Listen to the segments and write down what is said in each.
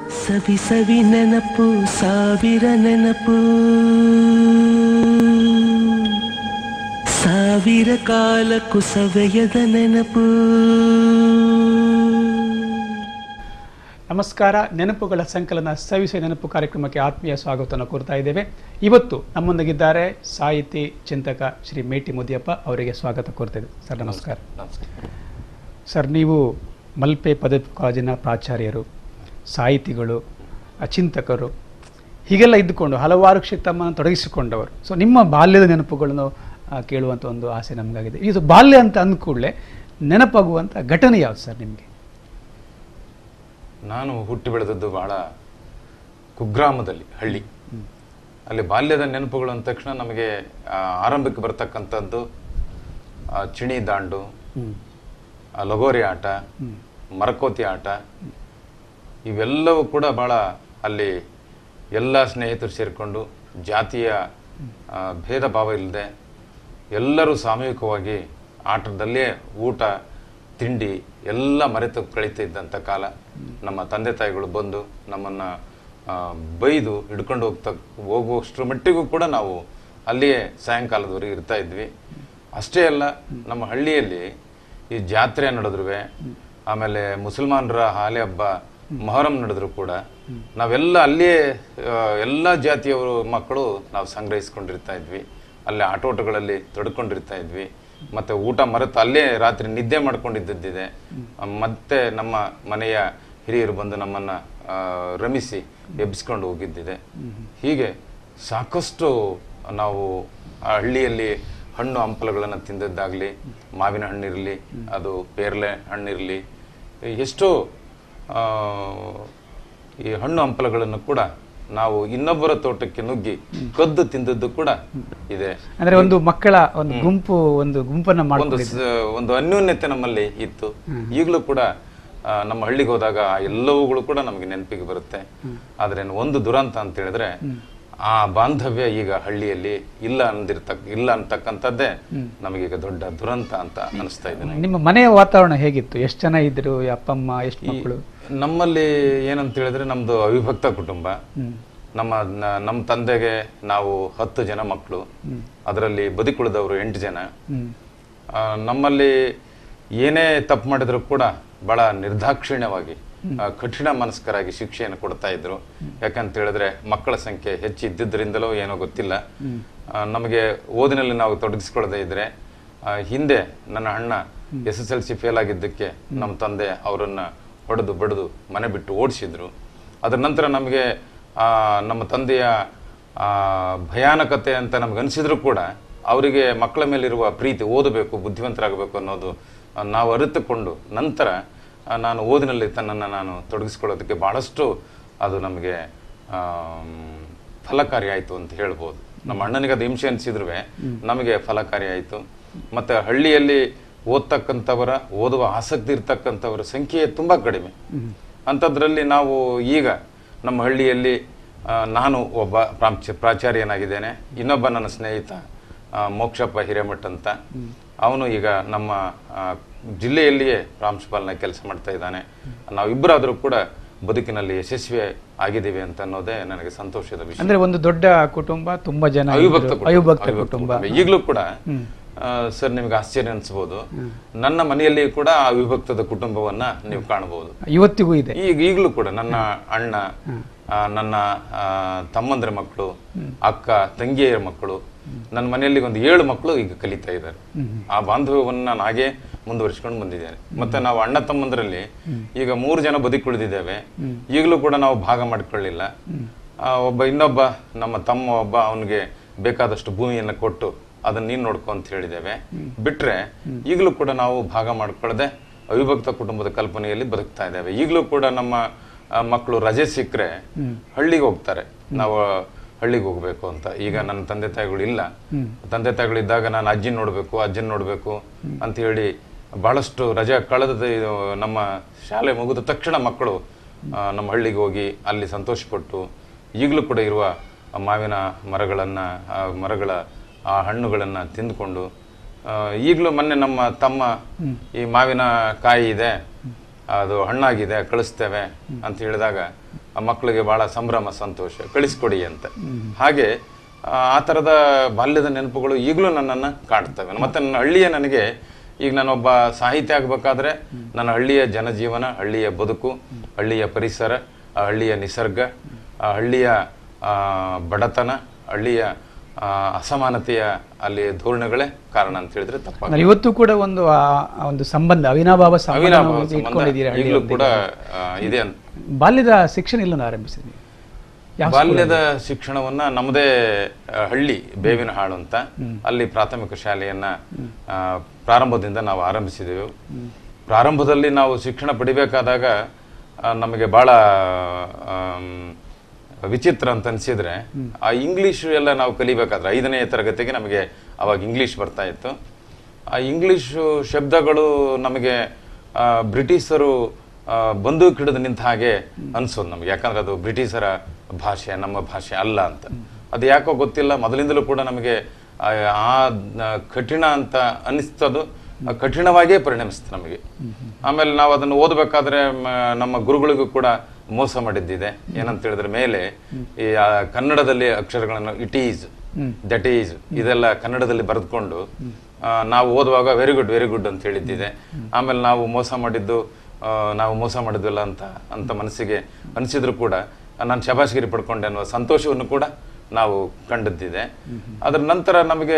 ಸವಿ ಸವಿ ನೆನಪು ಸಾವಿರ ನೆನಪು ಸಾವಿರ ಕಾಲಕ್ಕೂ ಸವೆಯದ ನೆನಪು ನಮಸ್ಕಾರ ನೆನಪುಗಳ ಸಂಕಲನ ಸವಿಸೆ ನೆನಪು ಕಾರ್ಯಕ್ರಮಕ್ಕೆ ಆತ್ಮೀಯ ಸ್ವಾಗತವನ್ನು ಕೋರ್ತಾ ಇದ್ದೇವೆ ಇವತ್ತು ನಮ್ಮೊಂದಿಗಿದ್ದಾರೆ ಸಾಹಿತಿ ಚಿಂತಕ ಶ್ರೀ ಮೇಟಿ ಮುದಿಯಪ್ಪ ಅವರಿಗೆ ಸ್ವಾಗತ ಕೋರ್ತೇವೆ ಸರ್ ನಮಸ್ಕಾರ ಸರ್ ನೀವು ಮಲ್ಪೆ ಪದವಿ ಕಾಲೇಜಿನ ಪ್ರಾಚಾರ್ಯರು ಸಾಹಿತಿಗಳು ಚಿಂತಕರು ಹೀಗೆಲ್ಲ ಇದ್ದುಕೊಂಡು ಹಲವಾರು ಕ್ಷೇತ್ರ ತಮ್ಮನ್ನು ತೊಡಗಿಸಿಕೊಂಡವರು ಸೊ ನಿಮ್ಮ ಬಾಲ್ಯದ ನೆನಪುಗಳನ್ನು ಆ, ಕೇಳುವಂಥ ಒಂದು ಆಸೆ ನಮಗಾಗಿದೆ ಇದು ಬಾಲ್ಯ ಅಂತ ಅಂದ ಕೂಡಲೇ ನೆನಪಾಗುವಂಥ ಘಟನೆ ಯಾವುದು ಸರ್ ನಿಮಗೆ ನಾನು ಹುಟ್ಟಿ ಬೆಳೆದದ್ದು ಬಹಳ ಕುಗ್ರಾಮದಲ್ಲಿ ಹಳ್ಳಿ ಅಲ್ಲಿ ಬಾಲ್ಯದ ನೆನಪುಗಳು ಅಂದ ತಕ್ಷಣ ನಮಗೆ ಆ, ಆರಂಭಕ್ಕೆ ಬರ್ತಕ್ಕಂಥದ್ದು ಆ, ಚಿಣಿ ದಾಂಡು ಆ, ಲಗೋರಿ ಆಟ ಮರಕೋತಿ ಆಟ ಇವೆಲ್ಲವೂ ಕೂಡ ಬಹಳ ಅಲ್ಲಿ ಎಲ್ಲ ಸ್ನೇಹಿತರು ಸೇರಿಕೊಂಡು ಜಾತಿಯ ಆ, ಭೇದ ಭಾವ ಇಲ್ಲದೆ ಎಲ್ಲರೂ ಸಾಮೂಹಿಕವಾಗಿ ಆಟದಲ್ಲೇ ಊಟ ತಿಂಡಿ ಎಲ್ಲ ಮರೆತು ಕಳೀತಾ ಇದ್ದಂಥ ಕಾಲ ನಮ್ಮ ತಂದೆ ತಾಯಿಗಳು ಬಂದು ನಮ್ಮನ್ನು ಆ, ಬೈದು ಹಿಡ್ಕೊಂಡು ಹೋಗ್ತಾ ಹೋಗುವಷ್ಟರ ಮಟ್ಟಿಗೂ ಕೂಡ ನಾವು ಅಲ್ಲಿಯೇ ಸಾಯಂಕಾಲದವರೆಗೆ ಇರ್ತಾ ಇದ್ವಿ ಅಷ್ಟೇ ಅಲ್ಲ ನಮ್ಮ ಹಳ್ಳಿಯಲ್ಲಿ ಈ ಜಾತ್ರೆ ನಡೆದ್ರು ಆಮೇಲೆ ಮುಸಲ್ಮಾನರ ಹಾಲೆ ಹಬ್ಬ ಮೊಹರಂ ನಡೆದ್ರು ಕೂಡ ನಾವೆಲ್ಲ ಅಲ್ಲಿಯೇ ಆ, ಎಲ್ಲ ಜಾತಿಯವರು ಮಕ್ಕಳು ನಾವು ಸಂಗ್ರಹಿಸ್ಕೊಂಡಿರ್ತಾ ಇದ್ವಿ ಅಲ್ಲೇ ಆಟೋಟಗಳಲ್ಲಿ ತೊಡ್ಕೊಂಡಿರ್ತಾ ಇದ್ವಿ ಮತ್ತೆ ಊಟ ಮರೆತು ಅಲ್ಲೇ ರಾತ್ರಿ ನಿದ್ದೆ ಮಾಡ್ಕೊಂಡಿದ್ದಿದೆ ಮತ್ತೆ ನಮ್ಮ ಮನೆಯ ಹಿರಿಯರು ಬಂದು ನಮ್ಮನ್ನ ಆ, ರಮಿಸಿ ಎಬ್ಬಿಸ್ಕೊಂಡು ಹೋಗಿದ್ದಿದೆ ಹೀಗೆ ಸಾಕಷ್ಟು ನಾವು ಆ ಹಳ್ಳಿಯಲ್ಲಿ ಹಣ್ಣು ಹಂಪಲುಗಳನ್ನು ತಿಂದದ್ದಾಗಲಿ ಮಾವಿನ ಹಣ್ಣಿರಲಿ ಅದು ಪೇರ್ಲೆ ಹಣ್ಣಿರಲಿ ಎಷ್ಟೋ ಆ, ಈ ಹಣ್ಣು ಹಂಪಲುಗಳನ್ನು ಕೂಡ ನಾವು ಇನ್ನೊಬ್ಬರ ತೋಟಕ್ಕೆ ನುಗ್ಗಿ ಕದ್ದು ತಿಂದದ್ದು ಕೂಡ ಇದೆ ಅಂದ್ರೆ ಒಂದು ಮಕ್ಕಳ ಒಂದು ಗುಂಪು ಒಂದು ಗುಂಪನ್ನ ಒಂದು ಮಾಡ್ಕೊಂಡು ಸ- ಒಂದು ಅನ್ಯೋನ್ಯತೆ ನಮ್ಮಲ್ಲಿ ಇತ್ತು ಈಗಲೂ ಕೂಡ ಆ, ನಮ್ಮ ಹಳ್ಳಿಗೆ ಹೋದಾಗ ಆ ಎಲ್ಲವುಗಳು ಕೂಡ ನಮಗೆ ನೆನಪಿಗೆ ಬರುತ್ತೆ ಆದ್ರೆ ಒಂದು ದುರಂತ ಅಂತ ಹೇಳಿದ್ರೆ ಆ ಬಾಂಧವ್ಯ ಈಗ ಹಳ್ಳಿಯಲ್ಲಿ ಇಲ್ಲ ಅಂದಿರ್ತಕ್ ಇಲ್ಲ ಅಂತಕ್ಕಂಥದ್ದೇ ನಮಗೀಗ ದೊಡ್ಡ ದುರಂತ ಅಂತ ಅನಿಸ್ತಾ ಇದೆ ನನಗೆ. ನಿಮ್ಮ ಮನೆಯ ವಾತಾವರಣ ಹೇಗಿತ್ತು ಎಷ್ಟು ಜನ ಇದ್ರು ಈ ಅಪ್ಪ ಅಮ್ಮ ಎಷ್ಟು ಮಕ್ಕಳು ನಮ್ಮಲ್ಲಿ ಏನಂತ ಹೇಳಿದ್ರೆ ನಮ್ದು ಅವಿಭಕ್ತ ಕುಟುಂಬ ನಮ್ಮ ನ- ನಮ್ಮ ತಂದೆಗೆ ನಾವು ಹತ್ತು ಜನ ಮಕ್ಕಳು ಅದರಲ್ಲಿ ಬದುಕುಳಿದವರು ಎಂಟು ಜನ ಹ್ಮ್ ಆ, ನಮ್ಮಲ್ಲಿ ಏನೇ ತಪ್ಪು ಮಾಡಿದ್ರು ಕೂಡ ಬಹಳ ನಿರ್ದಾಕ್ಷಿಣ್ಯವಾಗಿ ಆ, ಕಠಿಣ ಮನಸ್ಕರಾಗಿ ಶಿಕ್ಷೆಯನ್ನು ಕೊಡ್ತಾ ಇದ್ರು ಯಾಕಂತ ಹೇಳಿದ್ರೆ ಮಕ್ಕಳ ಸಂಖ್ಯೆ ಹೆಚ್ಚಿದ್ದಿದ್ರಿಂದಲೋ ಏನೋ ಗೊತ್ತಿಲ್ಲ ಆ, ನಮಗೆ ಓದಿನಲ್ಲಿ ನಾವು ತೊಡಗಿಸ್ಕೊಳ್ಳದೆ ಇದ್ರೆ ಆ, ಹಿಂದೆ ನನ್ನ ಅಣ್ಣ S S L C fail ಆಗಿದ್ದಕ್ಕೆ ನಮ್ಮ ತಂದೆ ಅವರನ್ನ ಹೊಡೆದು ಬಡಿದು ಮನೆ ಬಿಟ್ಟು ಓಡಿಸಿದ್ರು ಅದರ ನಂತರ ನಮಗೆ ಆ, ನಮ್ಮ ತಂದೆಯ ಆ, ಭಯಾನಕತೆ ಅಂತ ನಮ್ಗೆ ಅನಿಸಿದ್ರು ಕೂಡ ಅವರಿಗೆ ಮಕ್ಕಳ ಮೇಲಿರುವ ಪ್ರೀತಿ ಓದಬೇಕು ಬುದ್ಧಿವಂತರಾಗಬೇಕು ಅನ್ನೋದು ಆ, ನಾವು ಅರಿತುಕೊಂಡು ನಂತರ ಆ, ನಾನು ಓದಿನಲ್ಲಿ ತನ್ನನ್ನು ನಾನು ತೊಡಗಿಸ್ಕೊಳ್ಳೋದಕ್ಕೆ ಬಹಳಷ್ಟು ಅದು ನಮಗೆ ಆಮ್, ಫಲಕಾರಿ ಆಯಿತು ಅಂತ ಹೇಳ್ಬೋದು ನಮ್ಮ ಅಣ್ಣನಿಗೆ ಅದು ಹಿಂಸೆ ಅನಿಸಿದ್ರು ನಮಗೆ ಫಲಕಾರಿ ಆಯಿತು ಮತ್ತು ಹಳ್ಳಿಯಲ್ಲಿ ಓದ್ತಕ್ಕಂಥವರ ಓದುವ ಆಸಕ್ತಿ ಇರ್ತಕ್ಕಂಥವರ ಸಂಖ್ಯೆ ತುಂಬ ಕಡಿಮೆ ಅಂಥದ್ರಲ್ಲಿ ನಾವು ಈಗ ನಮ್ಮ ಹಳ್ಳಿಯಲ್ಲಿ ಆ, ನಾನು ಒಬ್ಬ ಪ್ರಾಂಶ ಪ್ರಾಚಾರ್ಯನಾಗಿದ್ದೇನೆ ಇನ್ನೊಬ್ಬ ನನ್ನ ಸ್ನೇಹಿತ ಆ, ಮೋಕ್ಷಪ್ಪ ಹಿರೇಮಠ್ ಅಂತ ಅವನು ಈಗ ನಮ್ಮ ಆ, ಜಿಲ್ಲೆಯಲ್ಲಿಯೇ ಪ್ರಾಂಶುಪಾಲನ ಕೆಲಸ ಮಾಡ್ತಾ ಇದ್ದಾನೆ ನಾವಿಬ್ಬರಾದರೂ ಕೂಡ ಬದುಕಿನಲ್ಲಿ ಯಶಸ್ವಿ ಆಗಿದ್ದೀವಿ ಅಂತ ಅನ್ನೋದೇ ನನಗೆ ಸಂತೋಷದ ವಿಷಯ ಅಂದ್ರೆ ಒಂದು ದೊಡ್ಡ ಕುಟುಂಬ ತುಂಬಾ ಜನ ಇದ್ರು. ಅವಿಭಕ್ತ ಕುಟುಂಬ. ಅವಿಭಕ್ತ ಅವಿಭಕ್ತ ಕುಟುಂಬ ಕುಟುಂಬ. ಈಗಲೂ ಕೂಡ ಸರ್ ನಿಮ್ಗೆ ಆಶ್ಚರ್ಯ ಅನ್ಸ್ಬೋದು ನನ್ನ ಮನೆಯಲ್ಲಿ ಕೂಡ ಆ ವಿಭಕ್ತದ ಕುಟುಂಬವನ್ನ ನೀವು ಕಾಣಬಹುದು ಇವತ್ತಿಗೂ ಇದೆ ಈಗ ಈಗಲೂ ಕೂಡ ನನ್ನ ಅಣ್ಣ ಆ, ನನ್ನ ಆ, ತಮ್ಮಂದ್ರ ಮಕ್ಕಳು ಅಕ್ಕ ತಂಗಿಯರ ಮಕ್ಕಳು ನನ್ನ ಮನೆಯಲ್ಲಿ ಒಂದು ಏಳು ಮಕ್ಕಳು ಈಗ ಕಲಿತಾ ಇದ್ದಾರೆ ಆ ಬಾಂಧವ್ಯವನ್ನು ನಾನು ಹಾಗೆ ಮುಂದುವರಿಸ್ಕೊಂಡು ಬಂದಿದ್ದೇನೆ ಮತ್ತೆ ನಾವು ಅಣ್ಣ ತಮ್ಮಂದ್ರಲ್ಲಿ ಈಗ ಮೂರು ಜನ ಬದುಕುಳಿದಿದ್ದೇವೆ ಈಗಲೂ ಕೂಡ ನಾವು ಭಾಗ ಮಾಡ್ಕೊಳ್ಳಿಲ್ಲ ಆ, ಒಬ್ಬ ಇನ್ನೊಬ್ಬ ನಮ್ಮ ತಮ್ಮ ಒಬ್ಬ ಅವನಿಗೆ ಬೇಕಾದಷ್ಟು ಭೂಮಿಯನ್ನು ಕೊಟ್ಟು ಅದನ್ನ ನೀನ್ ನೋಡ್ಕೊ ಅಂತ ಹೇಳಿದ್ದೇವೆ ಬಿಟ್ರೆ ಈಗಲೂ ಕೂಡ ನಾವು ಭಾಗ ಮಾಡ್ಕೊಳ್ಳದೆ ಅವಿಭಕ್ತ ಕುಟುಂಬದ ಕಲ್ಪನೆಯಲ್ಲಿ ಬದುಕ್ತಾ ಇದ್ದೇವೆ ಈಗಲೂ ಕೂಡ ನಮ್ಮ ಆ, ಮಕ್ಕಳು ರಜೆ ಸಿಕ್ಕರೆ ಹಳ್ಳಿಗೆ ಹೋಗ್ತಾರೆ ನಾವು ಹಳ್ಳಿಗೆ ಹೋಗ್ಬೇಕು ಅಂತ ಈಗ ನನ್ನ ತಂದೆ ತಾಯಿಗಳು ಇಲ್ಲ ತಂದೆ ತಾಯಿಗಳು ಇದ್ದಾಗ ನಾನು ಅಜ್ಜಿನ ನೋಡ್ಬೇಕು ಅಜ್ಜನ್ ನೋಡ್ಬೇಕು ಅಂತ ಹೇಳಿ ಬಹಳಷ್ಟು ರಜೆ ಕಳೆದ ಇದು ನಮ್ಮ ಶಾಲೆ ಮುಗಿದ ತಕ್ಷಣ ಮಕ್ಕಳು ಆ, ನಮ್ಮ ಹಳ್ಳಿಗೆ ಹೋಗಿ ಅಲ್ಲಿ ಸಂತೋಷಪಟ್ಟು ಈಗಲೂ ಕೂಡ ಇರುವ ಆ ಮಾವಿನ ಮರಗಳನ್ನ ಆ ಮರಗಳ ಆ ಹಣ್ಣುಗಳನ್ನ ತಿಂದುಕೊಂಡು ಆ, ಈಗಲೂ ಮೊನ್ನೆ ನಮ್ಮ ತಮ್ಮ ಈ ಮಾವಿನ ಕಾಯಿ ಇದೆ ಅದು ಹಣ್ಣಾಗಿದೆ ಕಳಿಸ್ತೇವೆ ಅಂತ ಹೇಳಿದಾಗ ಆ ಮಕ್ಕಳಿಗೆ ಬಹಳ ಸಂಭ್ರಮ ಸಂತೋಷ ಕಳಿಸ್ಕೊಡಿ ಅಂತ ಹಾಗೆ ಆ, ಆ ಥರದ ಬಾಲ್ಯದ ನೆನಪುಗಳು ಈಗಲೂ ನನ್ನನ್ನು ಕಾಡ್ತವೆ ಮತ್ತೆ ನನ್ನ ಹಳ್ಳಿಯ ನನಗೆ ಈಗ ನಾನೊಬ್ಬ ಸಾಹಿತ್ಯ ಆಗಬೇಕಾದ್ರೆ ನನ್ನ ಹಳ್ಳಿಯ ಜನಜೀವನ ಹಳ್ಳಿಯ ಬದುಕು ಹಳ್ಳಿಯ ಪರಿಸರ ಆ ಹಳ್ಳಿಯ ನಿಸರ್ಗ ಆ ಹಳ್ಳಿಯ ಆ, ಬಡತನ ಹಳ್ಳಿಯ ಆ, ಅಸಮಾನತೆಯ ಅಲ್ಲಿ ಧೋರಣೆಗಳೇ ಕಾರಣ ಅಂತ ಹೇಳಿದ್ರೆ ತಪ್ಪಾಗ ಅಂದ್ರೆ ಇವತ್ತು ಕೂಡ ಒಂದು ಆ ಆ ಒಂದು ಸಂಬಂಧ ಅವಿನಾಭಾವ ಸಂಬಂಧ ಅವಿನಾಭಾವ ನಾವು ಸಂಬಂಧ ಇಟ್ಕೊಂಡಿದ್ದೀರಿ ಈಗಲೂ ಹಳ್ಳಿಯೊಂದಿಗೆ. ಕೂಡ ಆ, ಇದೆ ಅಂತ ಬಾಲ್ಯದ ಶಿಕ್ಷಣ ಇಲ್ಲನ್ನು ಆರಂಭಿಸಿದ್ವಿ ಯಾವ ಬಾಲ್ಯದ ಶಿಕ್ಷಣವನ್ನ ನಮ್ಮದೇ ಆ, ಹಳ್ಳಿ ಬೇವಿನ ಹಾಳು ಅಂತ ಅಲ್ಲಿ ಪ್ರಾಥಮಿಕ ಶಾಲೆಯನ್ನ ಆ, ಪ್ರಾರಂಭದಿಂದ ನಾವು ಆರಂಭಿಸಿದೆವು ಪ್ರಾರಂಭದಲ್ಲಿ ನಾವು ಶಿಕ್ಷಣ ಪಡಿಬೇಕಾದಾಗ ಆ, ನಮಗೆ ಬಹಳ ಆಮ್, ವಿಚಿತ್ರ ಅಂತ ಅನಿಸಿದ್ರೆ ಆ ಇಂಗ್ಲಿಷ್ ಎಲ್ಲ ನಾವು ಕಲಿಬೇಕಾದ್ರೆ ಐದನೇ ತರಗತಿಗೆ ನಮಗೆ ಅವಾಗ ಇಂಗ್ಲಿಷ್ ಬರ್ತಾ ಇತ್ತು ಆ ಇಂಗ್ಲಿಷ್ ಶಬ್ದಗಳು ನಮಗೆ ಆ, ಬ್ರಿಟಿಷರು ಆ, ಬಂದೂಕ್ ಹಿಡಿದು ನಿಂತ ಹಾಗೆ ಅನ್ಸೋದು ನಮ್ಗೆ ಯಾಕಂದ್ರೆ ಅದು ಬ್ರಿಟಿಷರ ಭಾಷೆ ನಮ್ಮ ಭಾಷೆ ಅಲ್ಲ ಅಂತ ಅದು ಯಾಕೋ ಗೊತ್ತಿಲ್ಲ ಮೊದಲಿಂದಲೂ ಕೂಡ ನಮಗೆ ಆ ಆ ಕಠಿಣ ಅಂತ ಅನಿಸ್ತದು ಆ ಕಠಿಣವಾಗಿಯೇ ಪರಿಣಮಿಸ್ತು ನಮಗೆ ಆಮೇಲೆ ನಾವು ಅದನ್ನು ಓದಬೇಕಾದ್ರೆ ಮ- ನಮ್ಮ ಗುರುಗಳಿಗೂ ಕೂಡ ಮೋಸ ಮಾಡಿದ್ದಿದೆ ಏನಂತ ಹೇಳಿದ್ರೆ ಮೇಲೆ ಈ ಆ ಕನ್ನಡದಲ್ಲಿ ಅಕ್ಷರಗಳನ್ನು ಇಟ್ ಈಸ್ ದಟ್ ಈಸ್ ಇದೆಲ್ಲ ಕನ್ನಡದಲ್ಲಿ ಬರೆದುಕೊಂಡು ಆ, ನಾವು ಓದುವಾಗ ವೆರಿ ಗುಡ್ ವೆರಿ ಗುಡ್ ಅಂತ ಹೇಳಿದ್ದಿದೆ ಆಮೇಲೆ ನಾವು ಮೋಸ ಮಾಡಿದ್ದು ಆ, ನಾವು ಮೋಸ ಮಾಡಿದ್ವಲ್ಲ ಅಂತ ಅಂತ ಮನಸ್ಸಿಗೆ ಅನಿಸಿದ್ರು ಕೂಡ ನಾನು ಶಬಾಷ್ಗಿರಿ ಪಡ್ಕೊಂಡೆ ಅನ್ನುವ ಸಂತೋಷವನ್ನು ಕೂಡ ನಾವು ಕಂಡದ್ದಿದೆ ಅದರ ನಂತರ ನಮಗೆ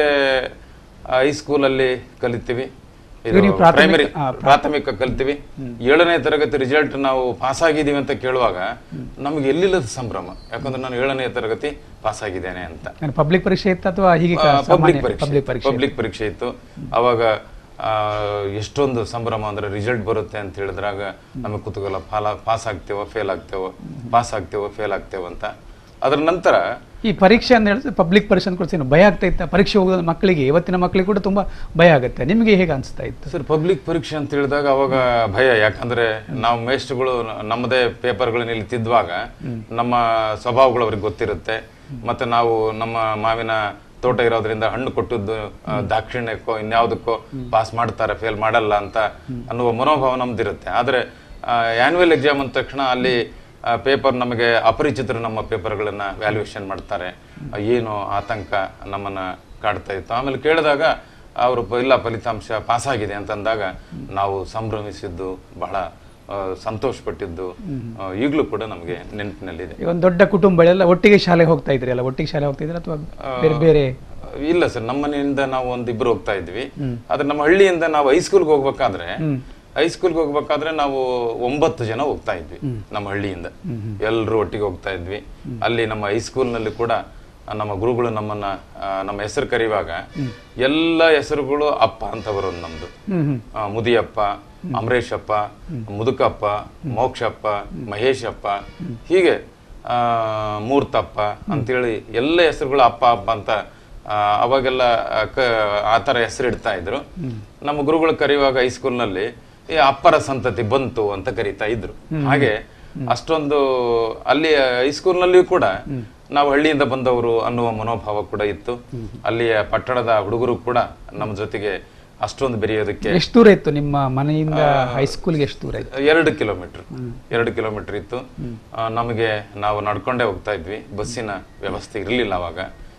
ಹೈಸ್ಕೂಲಲ್ಲಿ ಕಲಿತೀವಿ ಇದು ನೀವು ಪ್ರಾಥಮಿಕ- ಪ್ರೈಮರಿ ಆ, ಪ್ರಾಥಮಿಕ ಕಲಿತೀವಿ ಏಳನೇ ತರಗತಿ ರಿಸಲ್ಟ್ ನಾವು ಪಾಸ್ ಆಗಿದ್ದೀವಿ ಅಂತ ಕೇಳುವಾಗ ನಮಗೆ ಎಲ್ಲಿಲ್ಲದ ಸಂಭ್ರಮ ಯಾಕಂದ್ರೆ ನಾನು ಏಳನೇ ತರಗತಿ ಪಾಸ್ ಆಗಿದ್ದೇನೆ ಅಂತ ನಾನು ಪಬ್ಲಿಕ್ ಪರೀಕ್ಷೆ ಇತ್ತು ಅಥವಾ ಹೀಗೆ ಪಬ್ಲಿಕ್ ಪರೀಕ್ಷೆ ಪಬ್ಲಿಕ್ ಪರೀಕ್ಷೆ ಪಬ್ಲಿಕ್ ಪರೀಕ್ಷೆ ಇತ್ತು ಅವಾಗ ಆ, ಎಷ್ಟೊಂದು ಸಂಭ್ರಮ ಅಂದ್ರೆ ರಿಸಲ್ಟ್ ಬರುತ್ತೆ ಅಂತ ಹೇಳಿದ್ರಾಗ ನಮಗೆ ಕುತೂಹಲ ಫಾಲ ಪಾಸ್ ಆಗ್ತೇವೋ ಫೇಲ್ ಆಗ್ತೇವೋ ಪಾಸ್ ಆಗ್ತೇವೋ ಫೇಲ್ ಆಗ್ತೇವೋ ಅಂತ ಅದರ ನಂತರ ಈ ಪರೀಕ್ಷೆ ಅಂತ ಹೇಳಿದ್ರೆ ಪಬ್ಲಿಕ್ ಪರೀಕ್ಷೆ ಅಂತ ಕೊಡ್ತೀನಿ ಭಯ ಆಗ್ತಾ ಇತ್ತ ಪರೀಕ್ಷೆ ಹೋಗೋದು ಮಕ್ಕಳಿಗೆ ಇವತ್ತಿನ ಮಕ್ಕಳಿಗೆ ಕೂಡ ತುಂಬಾ ಭಯ ಆಗುತ್ತೆ ನಿಮಗೆ ಹೇಗೆ ಅನಿಸ್ತಾ ಇತ್ತು ಸರ್ ಪಬ್ಲಿಕ್ ಪರೀಕ್ಷೆ ಅಂತ ಹೇಳಿದಾಗ ಅವಾಗ ಭಯ ಯಾಕಂದ್ರೆ ನಾವು ಮೇಷ್ಟ್ರುಗಳು ನಮ್ಮದೇ ಪೇಪರ್ಗಳನ್ನ ಇಲ್ಲಿ ತಿದ್ದುವಾಗ ನಮ್ಮ ಸ್ವಭಾವಗಳು ಅವ್ರಿಗೆ ಗೊತ್ತಿರುತ್ತೆ ಮತ್ತೆ ನಾವು ನಮ್ಮ ಮಾವಿನ ತೋಟ ಇರೋದ್ರಿಂದ ಹಣ್ಣು ಕೊಟ್ಟದ್ದು ಆ, ದಾಕ್ಷಿಣ್ಯಕ್ಕೋ ಇನ್ಯಾವುದಕ್ಕೋ ಪಾಸ್ ಮಾಡ್ತಾರೆ ಫೇಲ್ ಮಾಡಲ್ಲ ಅಂತ ಅನ್ನುವ ಮನೋಭಾವ ನಮ್ದಿರುತ್ತೆ ಆದ್ರೆ ಆನ್ಯುವಲ್ ಎಕ್ಸಾಮ್ ಅಂದ ತಕ್ಷಣ ಅಲ್ಲಿ ಪೇಪರ್ ನಮಗೆ ಅಪರಿಚಿತರು ನಮ್ಮ ಪೇಪರ್ಗಳನ್ನ ವ್ಯಾಲ್ಯೂಯೇಷನ್ ಮಾಡ್ತಾರೆ ಆ, ಏನು ಆತಂಕ ನಮ್ಮನ್ನ ಕಾಡ್ತಾ ಇತ್ತು ಆಮೇಲೆ ಕೇಳಿದಾಗ ಅವರು ಇಲ್ಲ ಫಲಿತಾಂಶ ಪಾಸ್ ಆಗಿದೆ ಅಂತಂದಾಗ ನಾವು ಸಂಭ್ರಮಿಸಿದ್ದು ಬಹಳ ಆ, ಸಂತೋಷಪಟ್ಟಿದ್ದು ಆ, ಈಗಲೂ ಕೂಡ ನಮಗೆ ನೆನಪಿನಲ್ಲಿದೆ ಈಗ ಒಂದು ದೊಡ್ಡ ಕುಟುಂಬ ಎಲ್ಲ ಒಟ್ಟಿಗೆ ಶಾಲೆಗೆ ಹೋಗ್ತಾ ಇದ್ರಿ ಅಲ್ಲ ಒಟ್ಟಿಗೆ ಶಾಲೆ ಹೋಗ್ತಾ ಇದ್ರಿ ಅಥವಾ ಬೇರೆ ಬೇರೆ ಇಲ್ಲ ಸರ್ ನಮ್ಮ ಮನೆಯಿಂದ ನಾವು ಒಂದಿಬ್ರು ಹೋಗ್ತಾ ಇದ್ವಿ ಆದ್ರೆ ನಮ್ಮ ಹಳ್ಳಿಯಿಂದ ನಾವು ಹೈಸ್ಕೂಲ್ಗೆ ಹೋಗ್ಬೇಕಾದ್ರೆ ಹೈಸ್ಕೂಲ್ಗೆ ಹೋಗ್ಬೇಕಾದ್ರೆ ನಾವು ಒಂಬತ್ತು ಜನ ಹೋಗ್ತಾ ಇದ್ವಿ ನಮ್ಮ ಹಳ್ಳಿಯಿಂದ ಎಲ್ಲರೂ ಒಟ್ಟಿಗೆ ಹೋಗ್ತಾ ಇದ್ವಿ ಅಲ್ಲಿ ನಮ್ಮ ಹೈಸ್ಕೂಲ್ನಲ್ಲಿ ಕೂಡ ಆ, ನಮ್ಮ ಗುರುಗಳು ನಮ್ಮನ್ನ ಆ, ನಮ್ಮ ಹೆಸರು ಕರೆಯುವಾಗ ಎಲ್ಲ ಹೆಸರುಗಳು ಅಪ್ಪ ಅಂತ ಬರೋದು ನಮ್ದು ಆ, ಮುದಿಯಪ್ಪ ಅಮರೇಶಪ್ಪ ಮುದುಕಪ್ಪ ಮೋಕ್ಷಪ್ಪ ಮಹೇಶಪ್ಪ ಹೀಗೆ ಆ, ಮೂರ್ತಪ್ಪ ಅಂತೇಳಿ ಎಲ್ಲ ಹೆಸರುಗಳು ಅಪ್ಪ ಅಪ್ಪ ಅಂತ ಆ, ಅವಾಗೆಲ್ಲ ಆ, ಕ ಆ ಥರ ಹೆಸರು ಇಡ್ತಾ ಇದ್ರು ನಮ್ಮ ಗುರುಗಳು ಕರೆಯುವಾಗ ಹೈಸ್ಕೂಲ್ನಲ್ಲಿ ಈ ಅಪ್ಪರ ಸಂತತಿ ಬಂತು ಅಂತ ಕರೀತಾ ಇದ್ರು ಹಾಗೆ ಅಷ್ಟೊಂದು ಅಲ್ಲಿ ಹೈಸ್ಕೂಲ್ನಲ್ಲಿಯೂ ಕೂಡ ನಾವು ಹಳ್ಳಿಯಿಂದ ಬಂದವರು ಅನ್ನುವ ಮನೋಭಾವ ಕೂಡ ಇತ್ತು ಅಲ್ಲಿಯ ಪಟ್ಟಣದ ಹುಡುಗರು ಕೂಡ ನಮ್ಮ ಜೊತೆಗೆ ಅಷ್ಟೊಂದು ಬೆರೆಯೋದಕ್ಕೆ ಎಷ್ಟು ದೂರ ಇತ್ತು ನಿಮ್ಮ ಮನೆಯಿಂದ ಹೈಸ್ಕೂಲ್ಗೆ ಎಷ್ಟು ದೂರ ಇತ್ತು ಎರಡು ಕಿಲೋಮೀಟರ್ ಎರಡು ಕಿಲೋಮೀಟರ್ ಇತ್ತು ಆ, ನಮಗೆ ನಾವು ನಡ್ಕೊಂಡೇ ಹೋಗ್ತಾ ಇದ್ವಿ ಬಸ್ಸಿನ ವ್ಯವಸ್ಥೆ ಇರಲಿಲ್ಲ ಅವಾಗ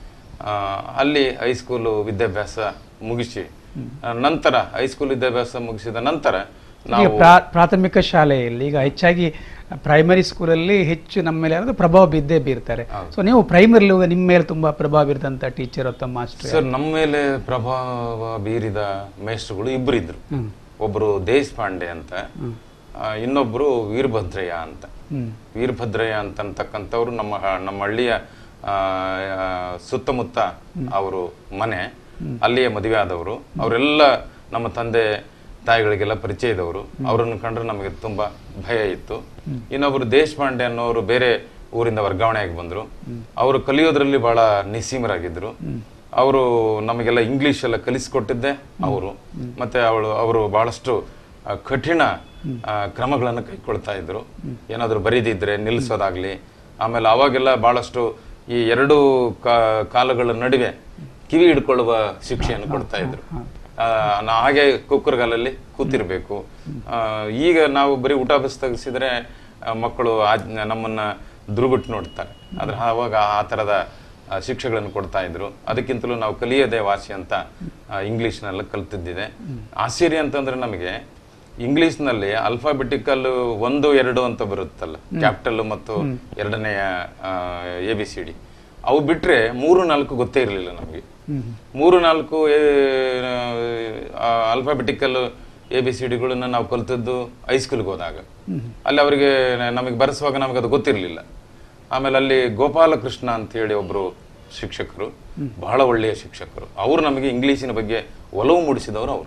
ಆ, ಅಲ್ಲಿ ಹೈಸ್ಕೂಲು ವಿದ್ಯಾಭ್ಯಾಸ ಮುಗಿಸಿ ಆ, ನಂತರ ಹೈಸ್ಕೂಲ್ ವಿದ್ಯಾಭ್ಯಾಸ ಮುಗಿಸಿದ ನಂತರ ಈಗ ನಾವು ಪ್ರಾ- ಪ್ರಾಥಮಿಕ ಶಾಲೆಯಲ್ಲಿ ಈಗ ಹೆಚ್ಚಾಗಿ ಪ್ರೈಮರಿ ಸ್ಕೂಲಲ್ಲಿ ಹೆಚ್ಚು ನಮ್ಮ ಮೇಲೆ ಯಾರಾದ್ರೂ ಪ್ರಭಾವ ಬಿದ್ದೇ ಬೀರ್ತಾರೆ ಸೊ ನೀವು ಪ್ರೈಮರಿ ನಿಮ್ಮ ಮೇಲೆ ತುಂಬಾ ಪ್ರಭಾವ ಬೀರಿದಂತ ಟೀಚರ್ ಅಥವಾ ಮಾಸ್ಟರ್ ಸರ್ ನಮ್ಮ ಮೇಲೆ ಪ್ರಭಾವ ಬೀರಿದ ಮೇಷ್ಟ್ರುಗಳು ಇಬ್ರು ಇದ್ರು ಒಬ್ರು ದೇಶಪಾಂಡೆ ಅಂತ ಆ, ಇನ್ನೊಬ್ರು ವೀರಭದ್ರಯ್ಯ ಅಂತ ವೀರಭದ್ರಯ್ಯ ಅಂತ ಅಂತಕ್ಕಂಥವ್ರು ನಮ್ಮ ಹ- ನಮ್ಮ ಹಳ್ಳಿಯ ಆ, ಆ, ಸುತ್ತಮುತ್ತ ಅವರು ಮನೆ ಅಲ್ಲಿಯೇ ಮದುವೆ ಆದವರು ಅವರೆಲ್ಲ ನಮ್ಮ ತಂದೆ ತಾಯಿಗಳಿಗೆಲ್ಲ ಪರಿಚಯ ಇದ್ದವರು ಅವರನ್ನು ಕಂಡ್ರೆ ನಮಗೆ ತುಂಬಾ ಭಯ ಇತ್ತು ಇನ್ನೊಬ್ರು ದೇಶಪಾಂಡೆ ಅನ್ನೋರು ಬೇರೆ ಊರಿಂದ ವರ್ಗಾವಣೆಯಾಗಿ ಬಂದ್ರು ಅವರು ಕಲಿಯೋದ್ರಲ್ಲಿ ಬಹಳ ನಿಸ್ಸೀಮರಾಗಿದ್ರು ಅವರು ನಮಗೆಲ್ಲ ಇಂಗ್ಲಿಷ್ ಎಲ್ಲ ಕಲಿಸ್ಕೊಟ್ಟಿದ್ದೆ ಅವರು ಮತ್ತೆ ಅವಳು ಅವರು ಬಹಳಷ್ಟು ಆ, ಕಠಿಣ ಆ, ಕ್ರಮಗಳನ್ನು ಕೈಗೊಳ್ತಾ ಇದ್ರು ಏನಾದರೂ ಬರೀದಿದ್ರೆ ನಿಲ್ಲಿಸೋದಾಗ್ಲಿ ಆಮೇಲೆ ಅವಾಗೆಲ್ಲ ಬಹಳಷ್ಟು ಈ ಎರಡು ಕಾ- ಕಾಲಗಳ ನಡುವೆ ಕಿವಿ ಹಿಡ್ಕೊಳ್ಳುವ ಶಿಕ್ಷೆಯನ್ನು ಕೊಡ್ತಾ ಇದ್ರು ಆ, ನಾ ಹಾಗೆ ಕುಕ್ಕರ್ಗಾಲಲ್ಲಿ ಕೂತಿರ್ಬೇಕು ಆ, ಈಗ ನಾವು ಬರೀ ಊಟ ಬಸ್ ತೆಗೆಸಿದ್ರೆ ಆ, ಮಕ್ಕಳು ಆಜ್- ನಮ್ಮನ್ನ ದುರ್ಗುಟ್ಟು ನೋಡ್ತಾರೆ ಆದ್ರೆ ಆವಾಗ ಆ ಥರದ ಆ, ಶಿಕ್ಷೆಗಳನ್ನು ಕೊಡ್ತಾ ಇದ್ರು ಅದಕ್ಕಿಂತಲೂ ನಾವು ಕಲಿಯದೆ ವಾಸಿ ಅಂತ ಆ, ಇಂಗ್ಲಿಷ್ನೆಲ್ಲ ಕಲ್ತಿದ್ದಿದೆ ಆಶ್ಚರ್ಯ ಅಂತಂದ್ರೆ ನಮಗೆ ಇಂಗ್ಲಿಷ್ನಲ್ಲಿ ಅಲ್ಫಾಬೆಟಿಕಲ್ ಒಂದು ಎರಡು ಅಂತ ಬರುತ್ತಲ್ಲ ಕ್ಯಾಪಿಟಲ್ ಮತ್ತು ಎರಡನೆಯ ಎ ಬಿ ಸಿ ಡಿ ಅವು ಬಿಟ್ರೆ ಮೂರು ನಾಲ್ಕು ಗೊತ್ತೇ ಇರಲಿಲ್ಲ ನಮಗೆ ಮೂರು ನಾಲ್ಕು ಅಲ್ಫಾಬೆಟಿಕಲ್ ಎ ಬಿ ಸಿ ಡಿಗಳನ್ನ ನಾವು ಕಲ್ತದ್ದು ಹೈಸ್ಕೂಲ್ಗೆ ಹೋದಾಗ ಅಲ್ಲಿ ಅವರಿಗೆ ನಮಗೆ ಬರೆಸುವಾಗ ನಮಗೆ ಅದು ಗೊತ್ತಿರಲಿಲ್ಲ ಆಮೇಲೆ ಅಲ್ಲಿ ಗೋಪಾಲಕೃಷ್ಣ ಅಂತ ಹೇಳಿ ಒಬ್ರು ಶಿಕ್ಷಕರು ಬಹಳ ಒಳ್ಳೆಯ ಶಿಕ್ಷಕರು ಅವರು ನಮಗೆ ಇಂಗ್ಲಿಶಿನ ಬಗ್ಗೆ ಒಲವು ಮೂಡಿಸಿದವರು ಅವರು